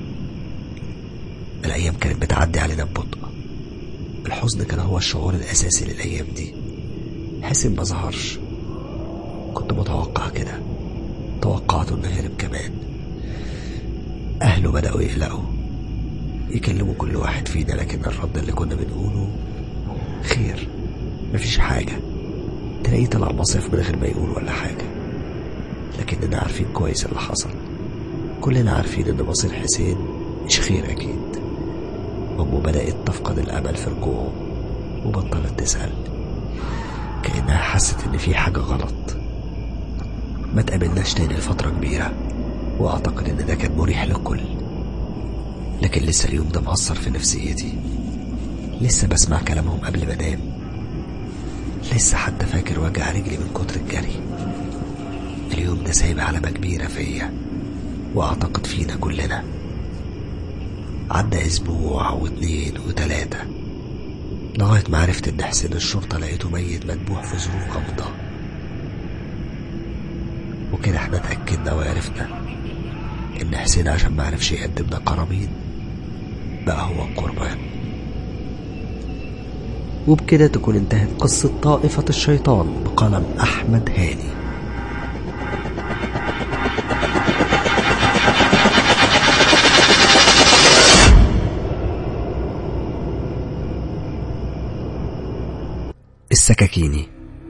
الأيام كانت بتعدي علينا ببطء الحزن كان هو الشعور الأساسي للأيام دي حسن ما ظهرش كنت متوقع كده توقعت إنه هرب كمان أهله بدأوا يقلقوا يكلموا كل واحد فينا لكن الرد اللي كنا بنقوله خير مفيش حاجة تلاقيه طلع مصيف من غير ما يقول ولا حاجة لكننا عارفين كويس اللي حصل كلنا عارفين ان مصير حسين مش خير اكيد امه بدأت تفقد الامل في رجوعه وبطلت تسأل كأنها حست ان في حاجة غلط ما تقابلناش تاني لفترة كبيرة واعتقد ان ده كان مريح للكل لكن لسه اليوم ده مأثر في نفسيتي لسه بسمع كلامهم قبل ما انام لسه حتى فاكر وجع رجلي من كتر الجري اليوم ده سايب علامة كبيرة فيا وأعتقد فينا كلنا عدى أسبوع واتنين وتلاتة لغاية ما عرفت إن حسين الشرطة لقيته ميت مذبوح في ظروف غامضة وكده احنا اتأكدنا وعرفنا إن حسين عشان ما عرفش يقدمنا قرابين بقى هو القربان وبكده تكون انتهت قصة طائفة الشيطان بقلم أحمد هاني السكاكيني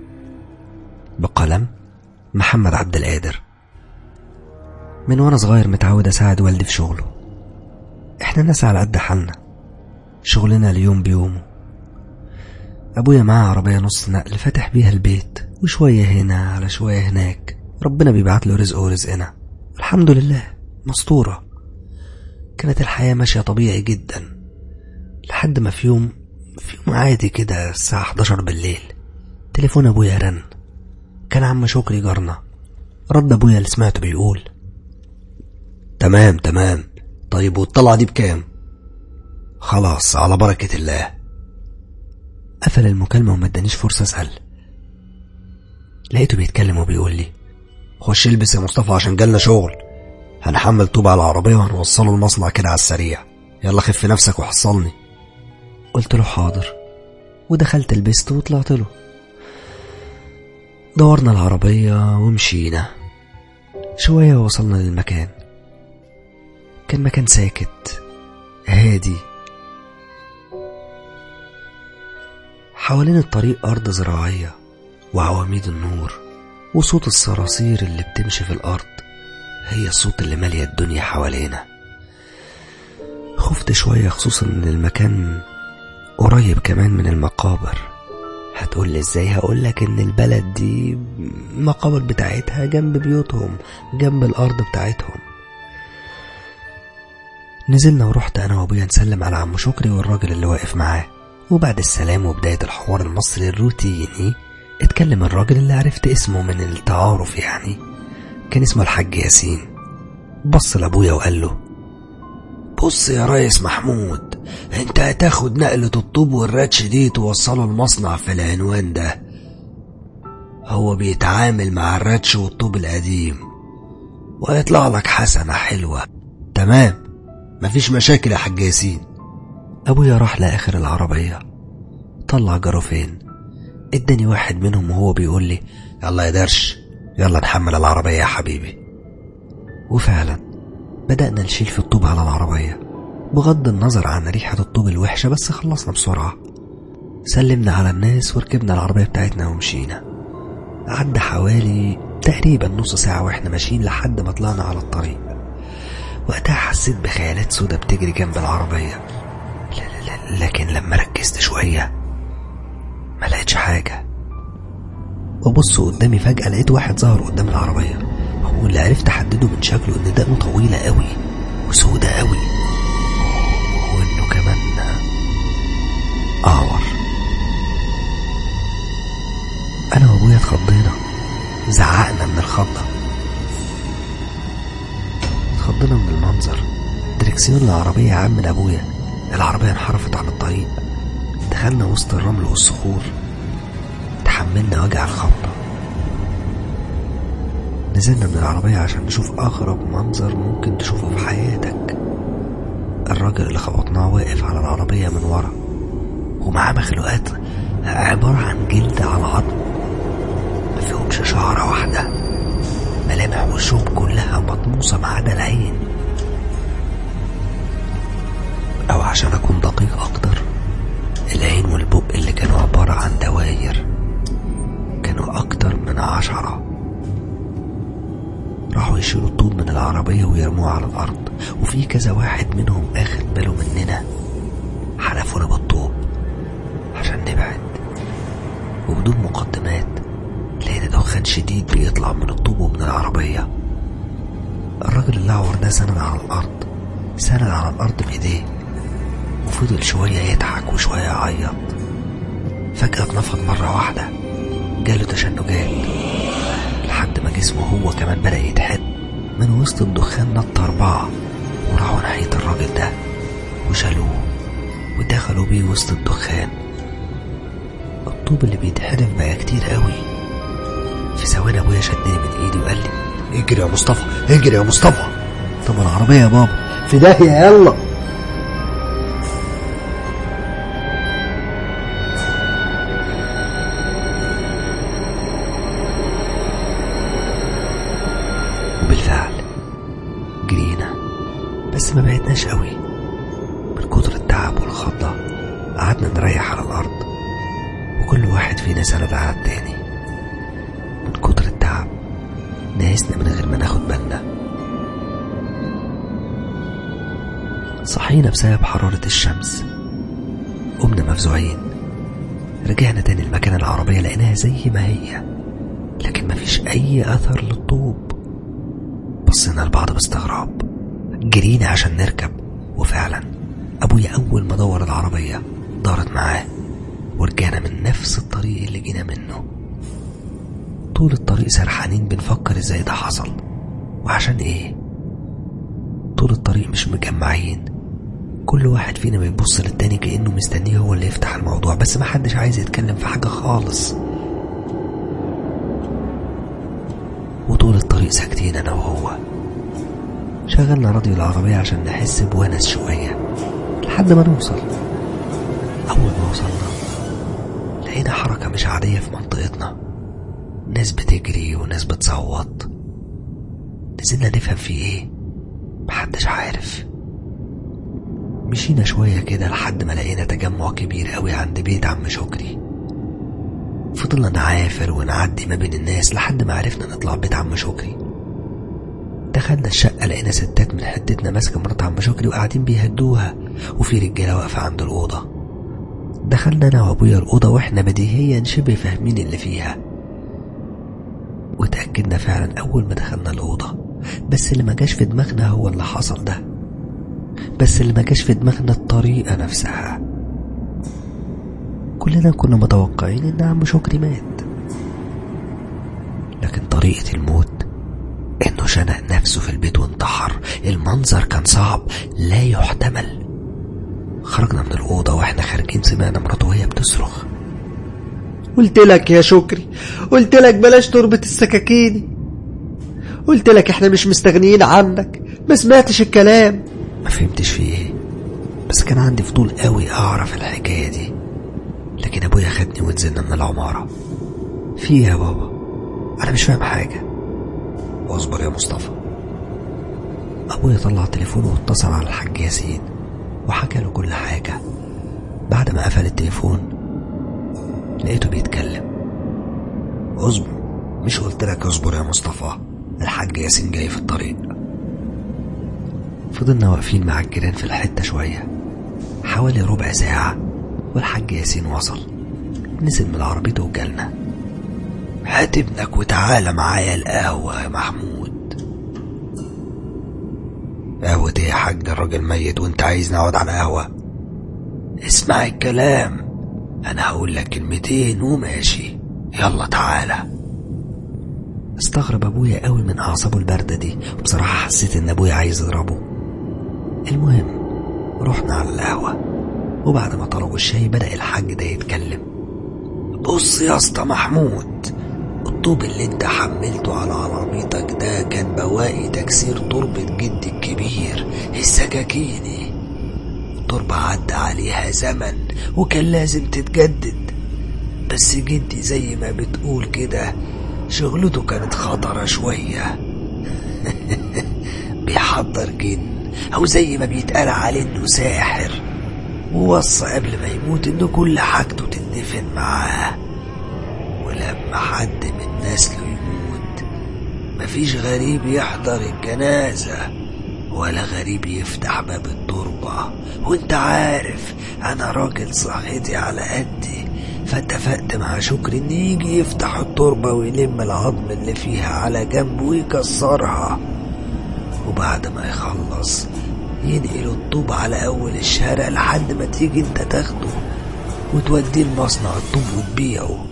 بقلم محمد عبد القادر من وانا صغير متعود اساعد والدي في شغله احنا ناس على قد حالنا شغلنا اليوم بيومه ابويا معاه عربية نص نقل فاتح بيها البيت وشوية هنا على شوية هناك ربنا بيبعت له رزقه ورزقنا الحمد لله مسطورة كانت الحياة ماشية طبيعي جدا لحد ما في يوم في يوم عادي كده الساعة 11 بالليل تليفون أبويا رن كان عم شكري جارنا رد أبويا اللي سمعته بيقول تمام تمام طيب والطلعة دي بكام خلاص على بركة الله قفل المكالمة وما ادانيش فرصة أسأل لقيته بيتكلم وبيقول لي خش البس يا مصطفى عشان جالنا شغل هنحمل طوب على العربية وهنوصله المصنع كده على السريع يلا خف نفسك وحصلني قلت له حاضر ودخلت لبست وطلعت له دورنا العربية ومشينا شوية وصلنا للمكان كان مكان ساكت هادي حوالين الطريق أرض زراعية وعواميد النور وصوت الصراصير اللي بتمشي في الأرض هي الصوت اللي مالية الدنيا حوالينا خفت شوية خصوصا إن المكان قريب كمان من المقابر هتقول لي ازاي هقولك ان البلد دي المقابر بتاعتها جنب بيوتهم جنب الارض بتاعتهم نزلنا ورحت انا وابويا نسلم على عم شكري والراجل اللي واقف معاه وبعد السلام وبداية الحوار المصري الروتيني اتكلم الراجل اللي عرفت اسمه من التعارف يعني كان اسمه الحاج ياسين بص لابويا وقال له بص يا ريس محمود انت هتاخد نقلة الطوب والراتش دي توصله المصنع في العنوان ده هو بيتعامل مع الراتش والطوب القديم وهيطلع لك حسنة حلوة تمام مفيش مشاكل يا حاج ياسين ابويا راح لاخر العربية طلع جرافين اداني واحد منهم وهو بيقول لي يلا يا درش يلا نحمل العربية يا حبيبي وفعلا بدأنا نشيل في الطوب على العربية بغض النظر عن ريحة الطوب الوحشة بس خلصنا بسرعة سلمنا على الناس وركبنا العربية بتاعتنا ومشينا عدى حوالي تقريبا نص ساعة واحنا ماشيين لحد ما طلعنا على الطريق وقتها حسيت بخيالات سودة بتجري جنب العربية لا لا لا لكن لما ركزت شوية ما لقيتش حاجة وبص قدامي فجأة لقيت واحد ظهر قدام العربية واللي عرفت أحدده من شكله إن دقنه طويلة قوي وسودة قوي وإنه كمان أعور أنا وأبويا اتخضينا زعقنا من الخضة اتخضينا من المنظر دركسيون العربية يا عم أبويا العربية انحرفت عن الطريق دخلنا وسط الرمل والصخور تحملنا وجع الخبطة نزلنا من العربية عشان نشوف أغرب منظر ممكن تشوفه في حياتك الراجل اللي خبطناه واقف على العربية من ورا ومعاه مخلوقات عبارة عن جلد على عظم ما فيهمش شعرة واحدة ملامح وشهم كلها مطموسة ما عدا العين أو عشان أكون دقيق أكتر العين والبق اللي كانوا عبارة عن دواير كانوا أكتر من عشرة راحوا يشيلوا الطوب من العربية ويرموه على الأرض وفي كذا واحد منهم أخد باله مننا حلفونا بالطوب عشان نبعد وبدون مقدمات لقينا دخان شديد بيطلع من الطوب ومن العربية الراجل الأعور ده سند على الأرض سند على الأرض بإيديه وفضل شوية يضحك وشوية يعيط فجأة اتنفض مرة واحدة جاله تشنجات لحد ما جسمه هو كمان بدأ يتحد من وسط الدخان نط أربعة وراحوا ناحية الراجل ده وشالوه ودخلوا بيه وسط الدخان الطوب اللي بيتحرف بقى كتير قوي في ثواني ابويا شدني من ايدي وقال لي اجري يا مصطفى اجري يا مصطفى طب العربية يا بابا في داهية يلا وبالفعل جرينا بس ما بعدناش قوي من كتر التعب والخضة قعدنا نريح على الأرض وكل واحد فينا سند على التاني من كتر التعب ناقصنا من غير ما ناخد بالنا صحينا بسبب حرارة الشمس قمنا مفزوعين رجعنا تاني لمكان العربية لقيناها زي ما هي لكن مفيش أي أثر للطوب بصينا لبعض باستغراب جرينا عشان نركب وفعلا أبويا أول ما دور العربية دارت معاه ورجعنا من نفس الطريق اللي جينا منه طول الطريق سرحانين بنفكر ازاي ده حصل وعشان ايه طول الطريق مش مجمعين كل واحد فينا بيبص للتاني كأنه مستنيه هو اللي يفتح الموضوع بس محدش عايز يتكلم في حاجة خالص وطول الطريق ساكتين انا وهو شغلنا راديو العربية عشان نحس بونس شوية لحد ما نوصل أول ما وصلنا لقينا حركة مش عادية في منطقتنا ناس بتجري وناس بتصوت نزلنا نفهم في ايه محدش عارف مشينا شوية كده لحد ما لقينا تجمع كبير قوي عند بيت عم شكري فضلنا نعافر ونعدي ما بين الناس لحد ما عرفنا نطلع بيت عم شكري دخلنا الشقة لقينا ستات من حتتنا ماسكة مرات عم شكري وقاعدين بيهدوها وفي رجالة واقفة عند الأوضة دخلنا أنا وأبويا الأوضة وإحنا بديهيا شبه فاهمين اللي فيها وتأكدنا فعلا أول ما دخلنا الأوضة بس اللي ما جاش في دماغنا هو اللي حصل ده بس اللي ما جاش في دماغنا الطريقة نفسها كلنا كنا متوقعين إن عم شكري مات لكن طريقة الموت إنه شنق نفسه في البيت وانتحر المنظر كان صعب لا يحتمل خرجنا من الأوضة وإحنا خارجين سمعنا مراته وهي بتصرخ قلت لك يا شكري قلت لك بلاش تربة السكاكين قلت لك احنا مش مستغنيين عنك ما سمعتش الكلام ما فهمتش في ايه بس كان عندي فضول قوي اعرف الحكايه دي لكن ابويا خدني ونزلنا من العماره في ايه يا بابا انا مش فاهم حاجه اصبر يا مصطفى ابويا طلع تليفونه واتصل على الحاج ياسين وحكى له كل حاجه بعد ما قفل التليفون لقيته بيتكلم اصبر مش قلت لك اصبر يا مصطفى الحاج ياسين جاي في الطريق فضلنا واقفين مع الجيران في الحتة شوية حوالي ربع ساعة والحاج ياسين وصل نزل من عربيته وجالنا هات ابنك وتعالى معايا القهوة يا محمود قهوة ايه يا حاج الراجل ميت وانت عايز نقعد على قهوة اسمع الكلام انا هقول لك كلمتين وماشي يلا تعالى استغرب ابويا قوي من اعصابه البارده دي وبصراحه حسيت ان ابويا عايز يضربه المهم رحنا على القهوه وبعد ما طلبوا الشاي بدا الحاج ده يتكلم بص يا اسطى محمود الطوب اللي انت حملته على عربيتك ده كان بواقي تكسير تربة جدي الكبير السكاكيني التربة عدى عليها زمن وكان لازم تتجدد بس جدي زي ما بتقول كده شغلته كانت خطرة شوية بيحضر جن أو زي ما بيتقال عليه إنه ساحر ووصى قبل ما يموت إن كل حاجته تندفن معاه ولما حد من نسله يموت مفيش غريب يحضر الجنازة ولا غريب يفتح باب التربة وانت عارف انا راجل صحتي على قدي فاتفقت مع شكري ان يجي يفتح التربة ويلم العظم اللي فيها على جنب ويكسرها وبعد ما يخلص ينقل الطوب على اول الشارع لحد ما تيجي انت تاخده وتوديه لمصنع الطوب وتبيعه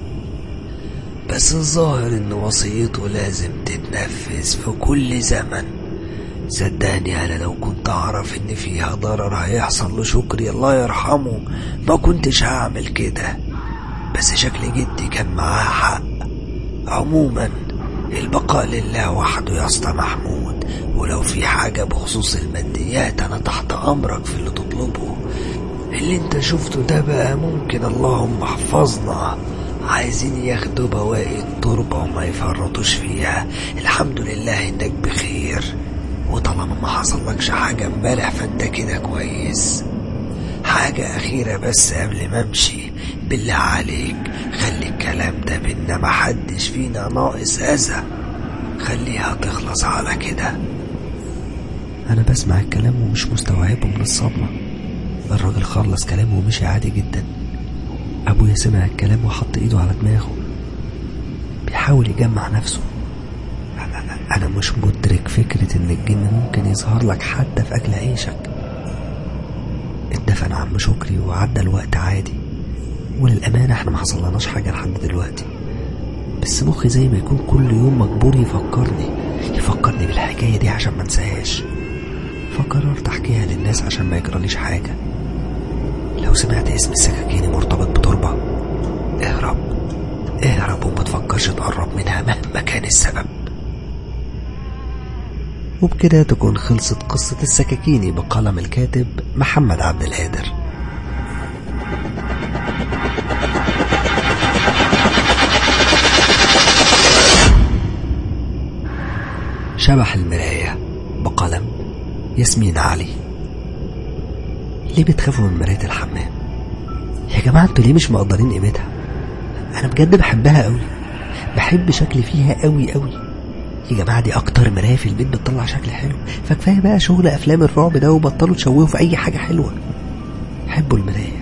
بس الظاهر ان وصيته لازم تتنفذ في كل زمن صدقني انا لو كنت اعرف ان فيها ضرر هيحصل لشكري الله يرحمه ما كنتش هعمل كده بس شكل جدي كان معاه حق عموما البقاء لله وحده يا اسطى محمود ولو في حاجة بخصوص الماديات أنا تحت أمرك في اللي تطلبه اللي انت شفته ده بقى ممكن اللهم احفظنا عايزين ياخدوا بواقي التربة وما يفرطوش فيها الحمد لله انك بخير وطالما ما حصلكش حاجة امبارح فانت كده كويس حاجة أخيرة بس قبل ما أمشي بالله عليك خلي الكلام ده بينا محدش فينا ناقص أذى خليها تخلص على كده أنا بسمع الكلام ومش مستوعبه من الصدمة الراجل خلص كلامه ومشي عادي جدا أبويا سمع الكلام وحط إيده على دماغه بيحاول يجمع نفسه أنا مش مدرك فكرة إن الجن ممكن يظهر لك حتى في أكل عيشك اتدفن عم شكري وعدى الوقت عادي وللأمانة احنا ما حصلناش حاجة لحد دلوقتي بس مخي زي ما يكون كل يوم مجبور يفكرني يفكرني بالحكاية دي عشان ما انساهاش فقررت احكيها للناس عشان ما يجراليش حاجة لو سمعت اسم السكاكيني مرتبط بتربة اهرب اهرب وما تفكرش تقرب منها مهما كان السبب وبكده تكون خلصت قصة السكاكيني بقلم الكاتب محمد عبد القادر شبح المراية بقلم ياسمين علي ليه بتخافوا من مراية الحمام يا جماعة انتوا ليه مش مقدرين قيمتها انا بجد بحبها قوي بحب شكلي فيها قوي قوي يا جماعة دي اكتر مراية في البيت بتطلع شكل حلو فكفاية بقى شغل افلام الرعب ده وبطلوا تشوهوا في اي حاجة حلوة حبوا المراية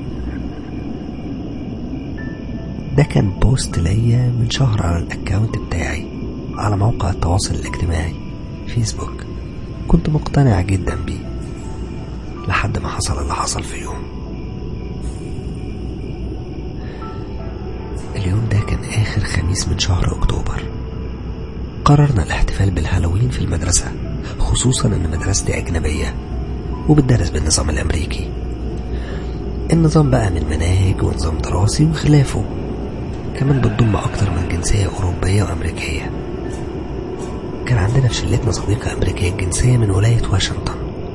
ده كان بوست ليا من شهر على الاكاونت بتاعي على موقع التواصل الاجتماعي فيسبوك كنت مقتنع جدا بيه لحد ما حصل اللي حصل في يوم اليوم ده كان آخر خميس من شهر أكتوبر قررنا الاحتفال بالهالوين في المدرسة خصوصا أن مدرستي أجنبية وبتدرس بالنظام الأمريكي النظام بقى من مناهج ونظام دراسي وخلافه كمان بتضم أكتر من جنسية أوروبية وأمريكية كان عندنا في شلتنا صديقة أمريكية الجنسية من ولاية واشنطن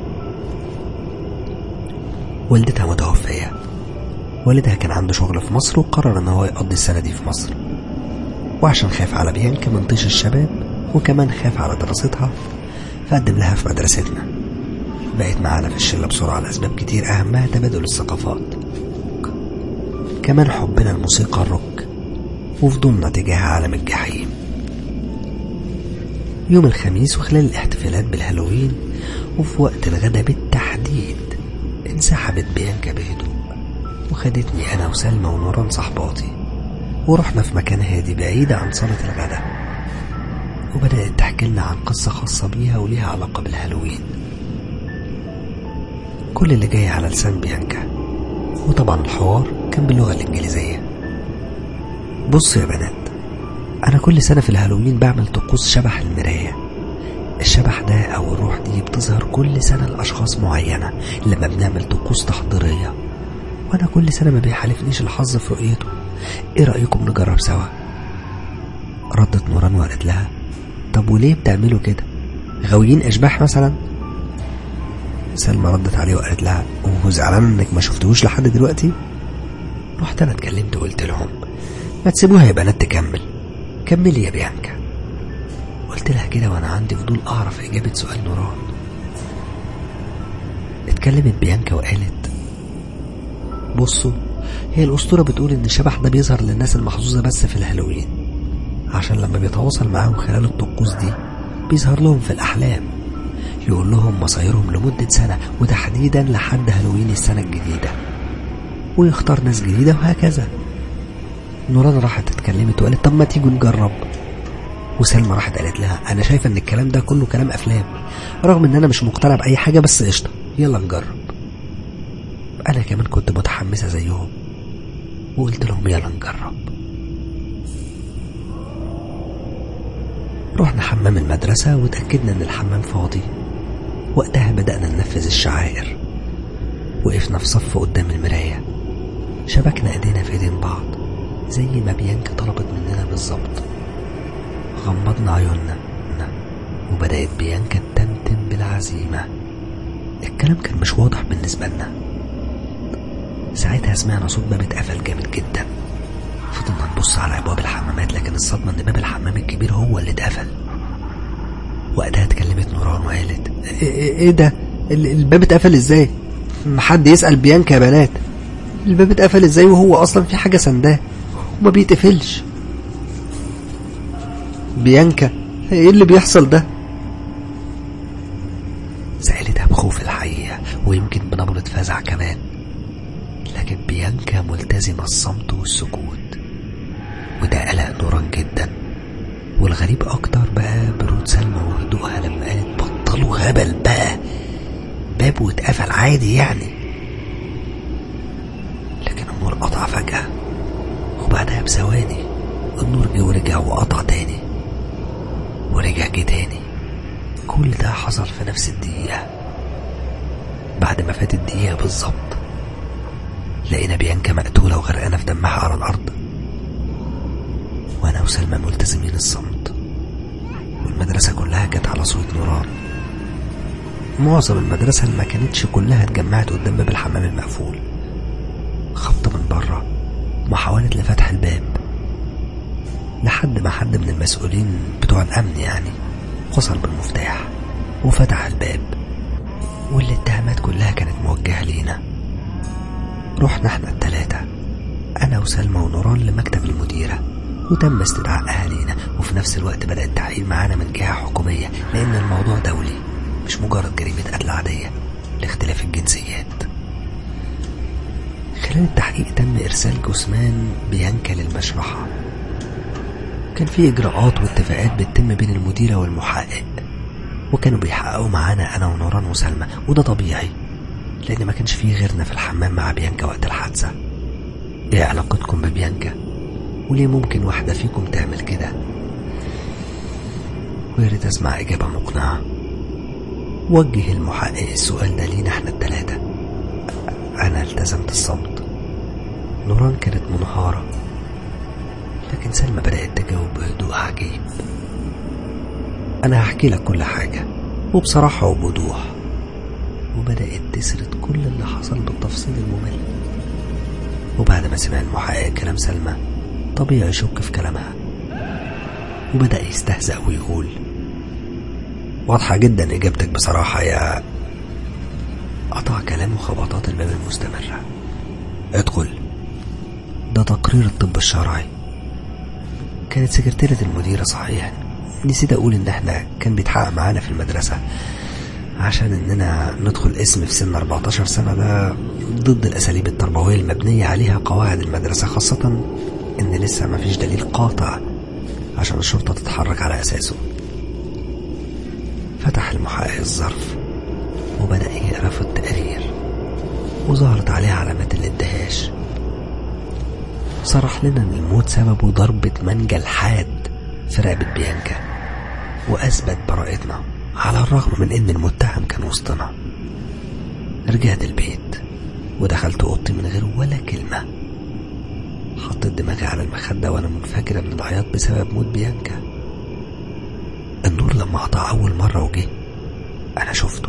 والدتها متوفية والدها كان عنده شغل في مصر وقرر ان هو يقضي السنة دي في مصر وعشان خاف على بيانكا من طيش الشباب وكمان خاف على دراستها فقدم لها في مدرستنا بقت معانا في الشلة بسرعة لأسباب كتير أهمها تبادل الثقافات كمان حبنا الموسيقى الروك وفضلنا تجاه عالم الجحيم يوم الخميس وخلال الاحتفالات بالهالوين وفي وقت الغدا بالتحديد انسحبت بيانكا بهدوء وخدتني أنا وسلمى ونوران صحباتي ورحنا في مكان هادي بعيد عن صالة الغدا وبدأت تحكي لنا عن قصة خاصة بيها وليها علاقة بالهالوين كل اللي جاي على لسان بيانكا وطبعا الحوار كان باللغة الإنجليزية بصوا يا بنات أنا كل سنة في الهالوين بعمل طقوس شبح المراية الشبح ده أو الروح دي بتظهر كل سنة لأشخاص معينة لما بنعمل طقوس تحضيرية وأنا كل سنة ما بيحالفنيش الحظ في رؤيته إيه رأيكم نجرب سوا ردت نوران وقالت لها طب وليه بتعملوا كده غاويين أشباح مثلا سلمى ردت عليه وقالت لها وهو زعلان انك ما شفتهوش لحد دلوقتي رحت انا اتكلمت وقلت لهم ما تسيبوها يا بنات تكمل كملي يا بيانكا قلت لها كده وانا عندي فضول اعرف اجابة سؤال نوران اتكلمت بيانكا وقالت بصوا هي الأسطورة بتقول إن الشبح ده بيظهر للناس المحظوظة بس في الهالوين عشان لما بيتواصل معاهم خلال الطقوس دي بيظهر لهم في الأحلام يقول لهم مصايرهم لمدة سنة وتحديدا لحد هالوين السنة الجديدة ويختار ناس جديدة وهكذا نوران راحت اتكلمت وقالت طب ما تيجوا نجرب وسلمى راحت قالت لها انا شايفه ان الكلام ده كله كلام افلام رغم ان انا مش مقتنع باي حاجه بس قشطه يلا نجرب انا كمان كنت متحمسه زيهم وقلت لهم يلا نجرب رحنا حمام المدرسة وتأكدنا إن الحمام فاضي وقتها بدأنا ننفذ الشعائر وقفنا في صف قدام المراية شبكنا ايدينا في ايدين بعض زي ما بيانكا طلبت مننا بالظبط غمضنا عيوننا وبدأت بيانكا تتمتم بالعزيمة الكلام كان مش واضح بالنسبة لنا ساعتها سمعنا صوت باب اتقفل جامد جدا فضلنا نبص على ابواب الحمامات لكن الصدمة ان باب الحمام الكبير هو اللي اتقفل وقتها اتكلمت نوران وقالت ايه إيه ده ال- الباب اتقفل ازاي محد يسأل بيانكا يا بنات الباب اتقفل ازاي وهو اصلا في حاجة سنداه وما بيتقفلش بيانكا ايه اللي بيحصل ده سألتها بخوف الحقيقة ويمكن بنبرة فزع كمان لكن بيانكا ملتزمة الصمت والسكوت وده قلق نوران جدا والغريب أكتر بقى برود سلمى وهدوءها لما قالت بطلوا هبل بقى باب واتقفل عادي يعني لكن النور قطع فجأة وبعدها بثواني النور جه ورجع وقطع تاني ورجع جه تاني كل ده حصل في نفس الدقيقة بعد ما فاتت دقيقة بالظبط لقينا بيانكا مقتولة وغرقانة في دمها على الأرض وأنا وسلمى ملتزمين الصمت والمدرسة كلها كانت على صوت نوران معظم المدرسة اللي ما كانتش كلها اتجمعت قدام باب الحمام المقفول خبط من بره محاولة لفتح الباب لحد ما حد من المسؤولين بتوع الأمن يعني وصل بالمفتاح وفتح الباب والاتهامات كلها كانت موجهة لينا رحنا احنا التلاتة أنا وسلمى ونوران لمكتب المديرة وتم استدعاء أهالينا وفي نفس الوقت بدأ التحقيق معانا من جهة حكومية لأن الموضوع دولي مش مجرد جريمة قتل عادية لاختلاف الجنسيات خلال التحقيق تم إرسال جثمان بيانكا للمشرحة كان في إجراءات واتفاقات بتتم بين المديرة والمحقق وكانوا بيحققوا معانا أنا ونوران وسلمى وده طبيعي لأن ما كانش فيه غيرنا في الحمام مع بيانكا وقت الحادثة إيه علاقتكم ببيانكا؟ وليه ممكن واحدة فيكم تعمل كده؟ ويا ريت أسمع إجابة مقنعة وجه المحقق السؤال ده لينا احنا التلاتة أنا التزمت الصمت نوران كانت منهارة لكن سلمى بدأت تجاوب بهدوء عجيب أنا هحكي لك كل حاجة وبصراحة وبوضوح وبدأت تسرد كل اللي حصل بالتفصيل الممل وبعد ما سمع المحقق كلام سلمى طبيعي يشك في كلامها وبدأ يستهزأ ويقول واضحة جدا إجابتك بصراحة يا قطع كلامه خبطات الباب المستمرة ادخل ده تقرير الطب الشرعي كانت سكرتيرة المديرة صحيح نسيت أقول إن إحنا كان بيتحقق معانا في المدرسة عشان إننا ندخل اسم في سن 14 سنة ده ضد الأساليب التربوية المبنية عليها قواعد المدرسة خاصة إن لسه مفيش دليل قاطع عشان الشرطة تتحرك على أساسه فتح المحقق الظرف وبدأ يقرأ في التقرير وظهرت عليه علامات الاندهاش صرح لنا ان الموت سببه ضربة منجل حاد في رقبة بيانكا وأثبت براءتنا على الرغم من ان المتهم كان وسطنا رجعت البيت ودخلت اوضتي من غير ولا كلمة حطيت دماغي على المخدة وانا منفجرة من العياط بسبب موت بيانكا النور لما قطع أول مرة وجه أنا شفته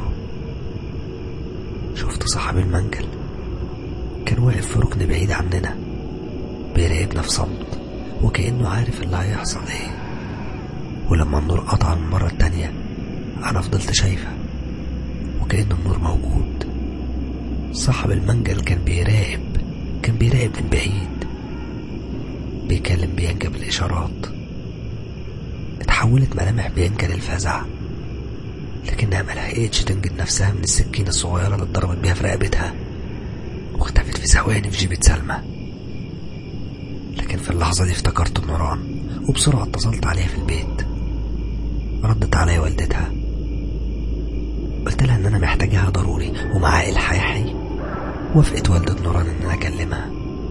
شفت صاحب المنجل كان واقف في ركن بعيد عننا بيراقبنا في صمت وكأنه عارف اللي هيحصل ايه ولما النور قطع المرة التانية أنا فضلت شايفة وكأن النور موجود صاحب المنجل كان بيراقب كان بيراقب من بعيد بيكلم بيانكا بالإشارات اتحولت ملامح بيانكا للفزع لكنها ملحقتش تنجد نفسها من السكينة الصغيرة اللي اتضربت بيها في رقبتها واختفت في ثواني في جيبة سلمى لكن في اللحظة دي افتكرت النوران وبسرعة اتصلت عليها في البيت ردت عليا والدتها قلت لها ان انا محتاجاها ضروري ومع الحاحي وافقت والدة نوران ان انا اكلمها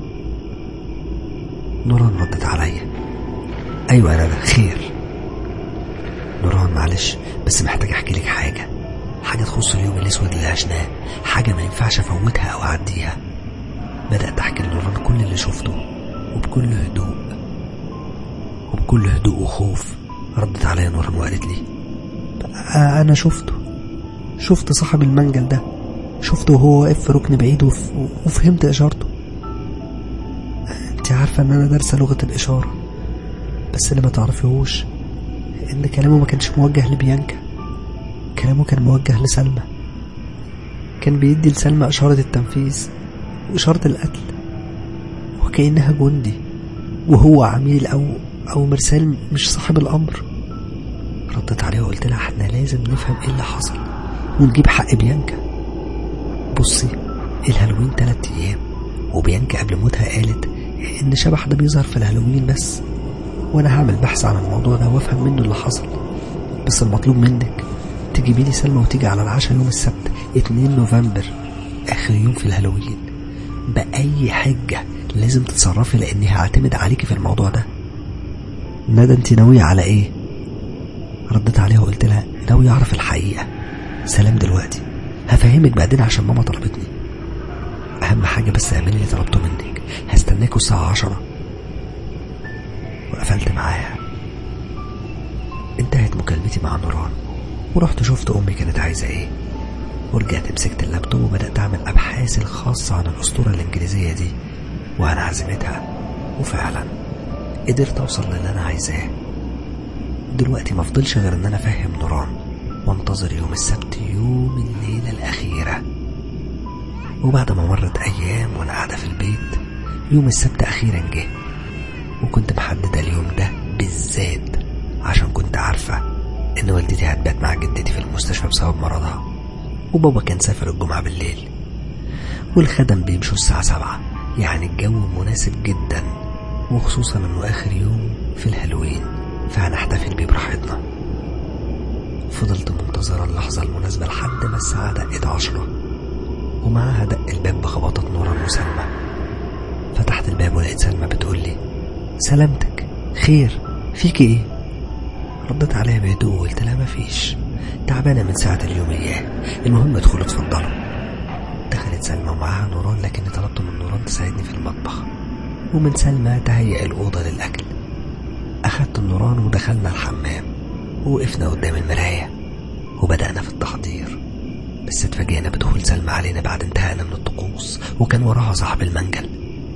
نوران ردت عليا ايوه انا ده خير نوران معلش بس محتاج احكي لك حاجه حاجه تخص اليوم الاسود اللي عشناه حاجه ما ينفعش افوتها او اعديها بدات احكي لنوران كل اللي شفته وبكل هدوء وبكل هدوء وخوف ردت عليا نوران وقالت لي انا شفته شفت صاحب المنجل ده شفته وهو واقف في ركن بعيد وف... وفهمت اشارته انت عارفه ان انا دارسه لغه الاشاره بس اللي ما تعرفيهوش ان كلامه ما كانش موجه لبيانكا كلامه كان موجه لسلمى كان بيدي لسلمى اشاره التنفيذ واشاره القتل وكانها جندي وهو عميل او او مرسال مش صاحب الامر ردت عليه وقلت لها احنا لازم نفهم ايه اللي حصل ونجيب حق بيانكا بصي الهالوين تلات ايام وبيانكا قبل موتها قالت ان شبح ده بيظهر في الهالوين بس وانا هعمل بحث عن الموضوع ده وافهم منه اللي حصل بس المطلوب منك تجيبي لي سلمى وتيجي على العشاء يوم السبت 2 نوفمبر اخر يوم في الهالوين باي حجه لازم تتصرفي لاني هعتمد عليكي في الموضوع ده ندى انت ناويه على ايه رديت عليها وقلت لها ناوي اعرف الحقيقه سلام دلوقتي هفهمك بعدين عشان ماما طلبتني اهم حاجه بس اعملي اللي طلبته منك هستناكوا الساعه عشرة وقفلت معاها انتهت مكالمتي مع نوران ورحت شفت امي كانت عايزه ايه ورجعت مسكت اللابتوب وبدات اعمل ابحاثي الخاصه عن الاسطوره الانجليزيه دي وعن عزيمتها وفعلا قدرت اوصل للي انا عايزاه دلوقتي ما فضلش غير ان انا افهم نوران وانتظر يوم السبت يوم الليلة الأخيرة وبعد ما مرت أيام وأنا قاعدة في البيت يوم السبت أخيرا جه وكنت محددة اليوم ده بالذات عشان كنت عارفة إن والدتي هتبات مع جدتي في المستشفى بسبب مرضها وبابا كان سافر الجمعة بالليل والخدم بيمشوا الساعة سبعة يعني الجو مناسب جدا وخصوصا إنه آخر يوم في الهالوين فهنحتفل بيه براحتنا فضلت منتظرة اللحظة المناسبة لحد ما الساعة دقت عشرة ومعاها دق الباب بخبطة نوران وسلمى فتحت الباب ولقيت سلمى بتقول لي سلامتك خير فيك ايه ردت عليها بهدوء وقلت لها مفيش تعبانة من ساعة اليوم اياه المهم ادخلوا اتفضلوا دخلت سلمى ومعاها نوران لكني طلبت من نوران تساعدني في المطبخ ومن سلمى تهيأ الأوضة للأكل أخدت النوران ودخلنا الحمام ووقفنا قدام المراية وبدأنا في التحضير بس اتفاجئنا بدخول سلمى علينا بعد انتهائنا من الطقوس وكان وراها صاحب المنجل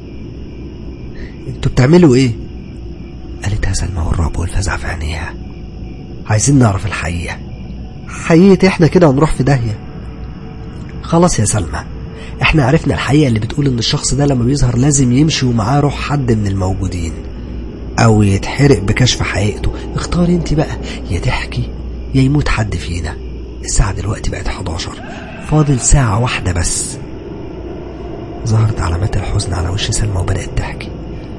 انتوا بتعملوا ايه؟ قالتها سلمى والرعب والفزع في عينيها عايزين نعرف الحقيقة حقيقة احنا كده هنروح في داهية خلاص يا سلمى احنا عرفنا الحقيقة اللي بتقول ان الشخص ده لما بيظهر لازم يمشي ومعاه روح حد من الموجودين او يتحرق بكشف حقيقته اختاري انت بقى يا تحكي يا يموت حد فينا الساعة دلوقتي بقت 11 فاضل ساعة واحدة بس ظهرت علامات الحزن على وش سلمى وبدأت تحكي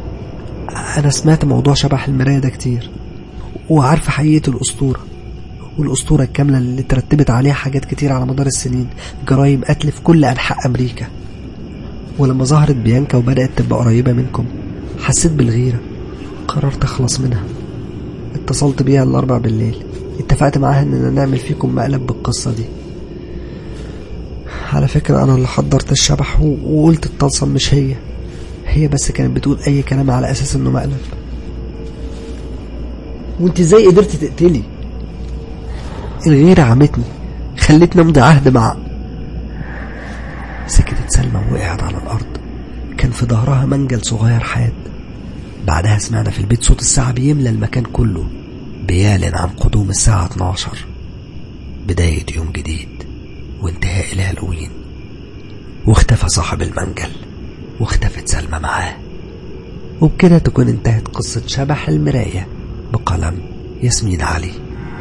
أنا سمعت موضوع شبح المراية ده كتير وعارفة حقيقة الأسطورة والأسطورة الكاملة اللي ترتبت عليها حاجات كتير على مدار السنين جرائم قتل في كل أنحاء أمريكا ولما ظهرت بيانكا وبدأت تبقى قريبة منكم حسيت بالغيرة قررت أخلص منها اتصلت بيها الأربع بالليل اتفقت معاها إننا نعمل فيكم مقلب بالقصة دي على فكرة أنا اللي حضرت الشبح و- وقلت الطلسم مش هي هي بس كانت بتقول أي كلام على أساس إنه مقلب وانت ازاي قدرت تقتلي الغيرة عمتني خلتني امضي عهد مع سكتت سلمى ووقعت على الأرض كان في ظهرها منجل صغير حاد بعدها سمعنا في البيت صوت الساعة بيملى المكان كله بيعلن عن قدوم الساعة 12 بداية يوم جديد وانتهاء الهالوين واختفى صاحب المنجل واختفت سلمى معاه وبكده تكون انتهت قصة شبح المراية بقلم ياسمين علي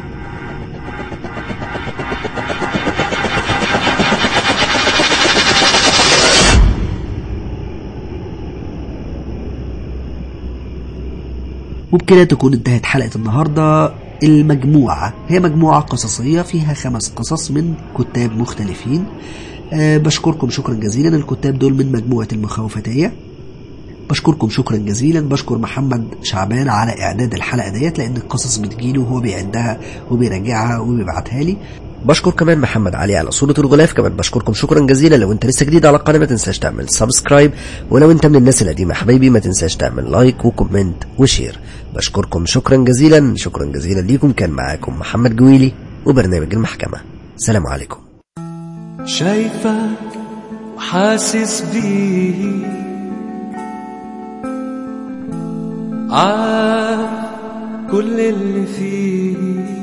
وبكده تكون انتهت حلقة النهاردة المجموعة هي مجموعة قصصية فيها خمس قصص من كتاب مختلفين أه بشكركم شكرا جزيلا الكتاب دول من مجموعة المخاوفتية بشكركم شكرا جزيلا بشكر محمد شعبان على اعداد الحلقه ديت لان القصص بتجيله وهو بيعدها وبيراجعها وبيبعتها لي بشكر كمان محمد علي على صورة الغلاف كمان بشكركم شكرا جزيلا لو انت لسه جديد على القناة ما تنساش تعمل سبسكرايب ولو انت من الناس القديمة حبايبي ما تنساش تعمل لايك وكومنت وشير بشكركم شكرا جزيلا شكرا جزيلا ليكم كان معاكم محمد جويلي وبرنامج المحكمة سلام عليكم شايفك وحاسس بيه عارف كل اللي فيه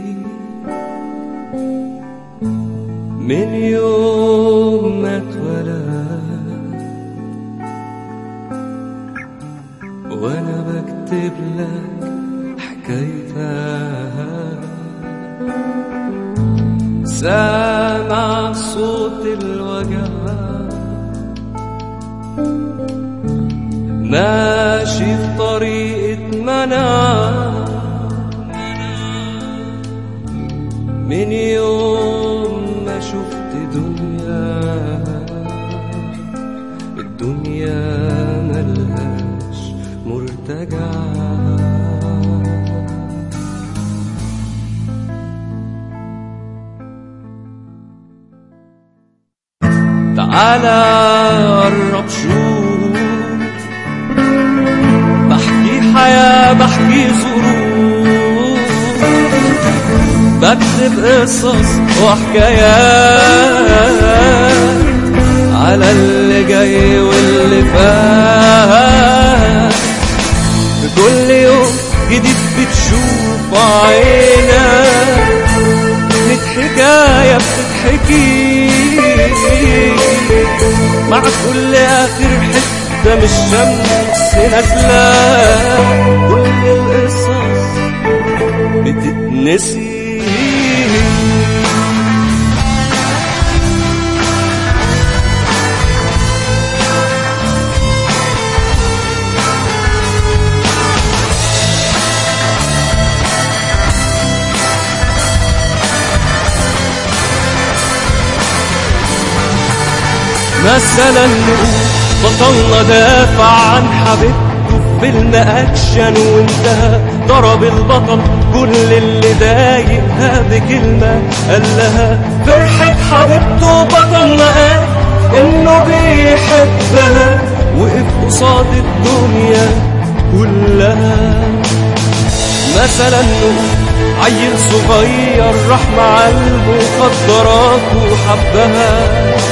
من يوم ما اتولد وانا بكتب لك حكايتها سامع صوت الوجع ماشي في طريقة منع من يوم ما شفت دنيا الدنيا ملهاش مرتجع تعالى قرب شوف بحكي حياة بحكي ظروف بكتب قصص وحكايات على اللي جاي واللي فات في كل يوم جديد بتشوف عينك نضحك تتحكي مع كل آخر حتة من الشمس نازلة كل القصص بتتنسي مثلا نقول بطلنا دافع عن حبيبته في فيلم اكشن وانتهى ضرب البطل كل اللي ضايقها بكلمة قال لها فرحة حبيبته بطلنا قال انه بيحبها وقف قصاد الدنيا كلها مثلا نقول عيل صغير راح مع المخدرات وحبها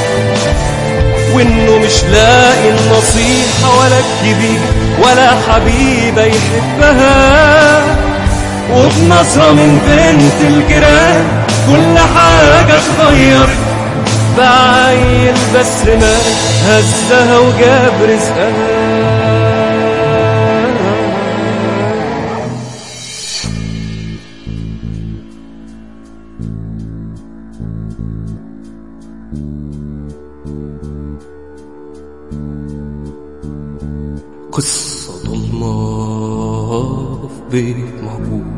وانه مش لاقي النصيحة ولا الكبير ولا حبيبة يحبها وبنظرة من بنت الجيران كل حاجة اتغيرت بعيل بس ما هزها وجاب رزقها قصة ضلمة في بيت مهجور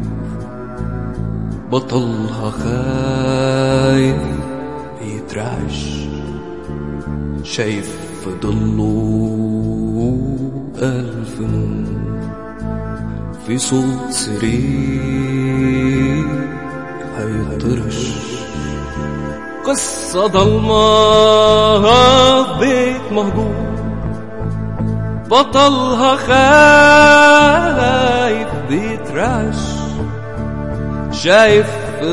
بطلها خايف بيترعش شايف في ضله ألف نور في صوت سرير هيطرش قصة ضلمة في بيت مهجور بطلها خايف بيترعش شايف في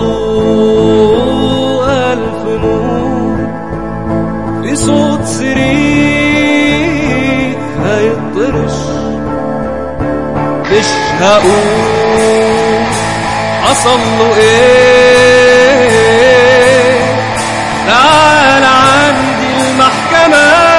ضله ألف نور في صوت سرير هيطرش مش هقول حصل له ايه تعال عندي المحكمه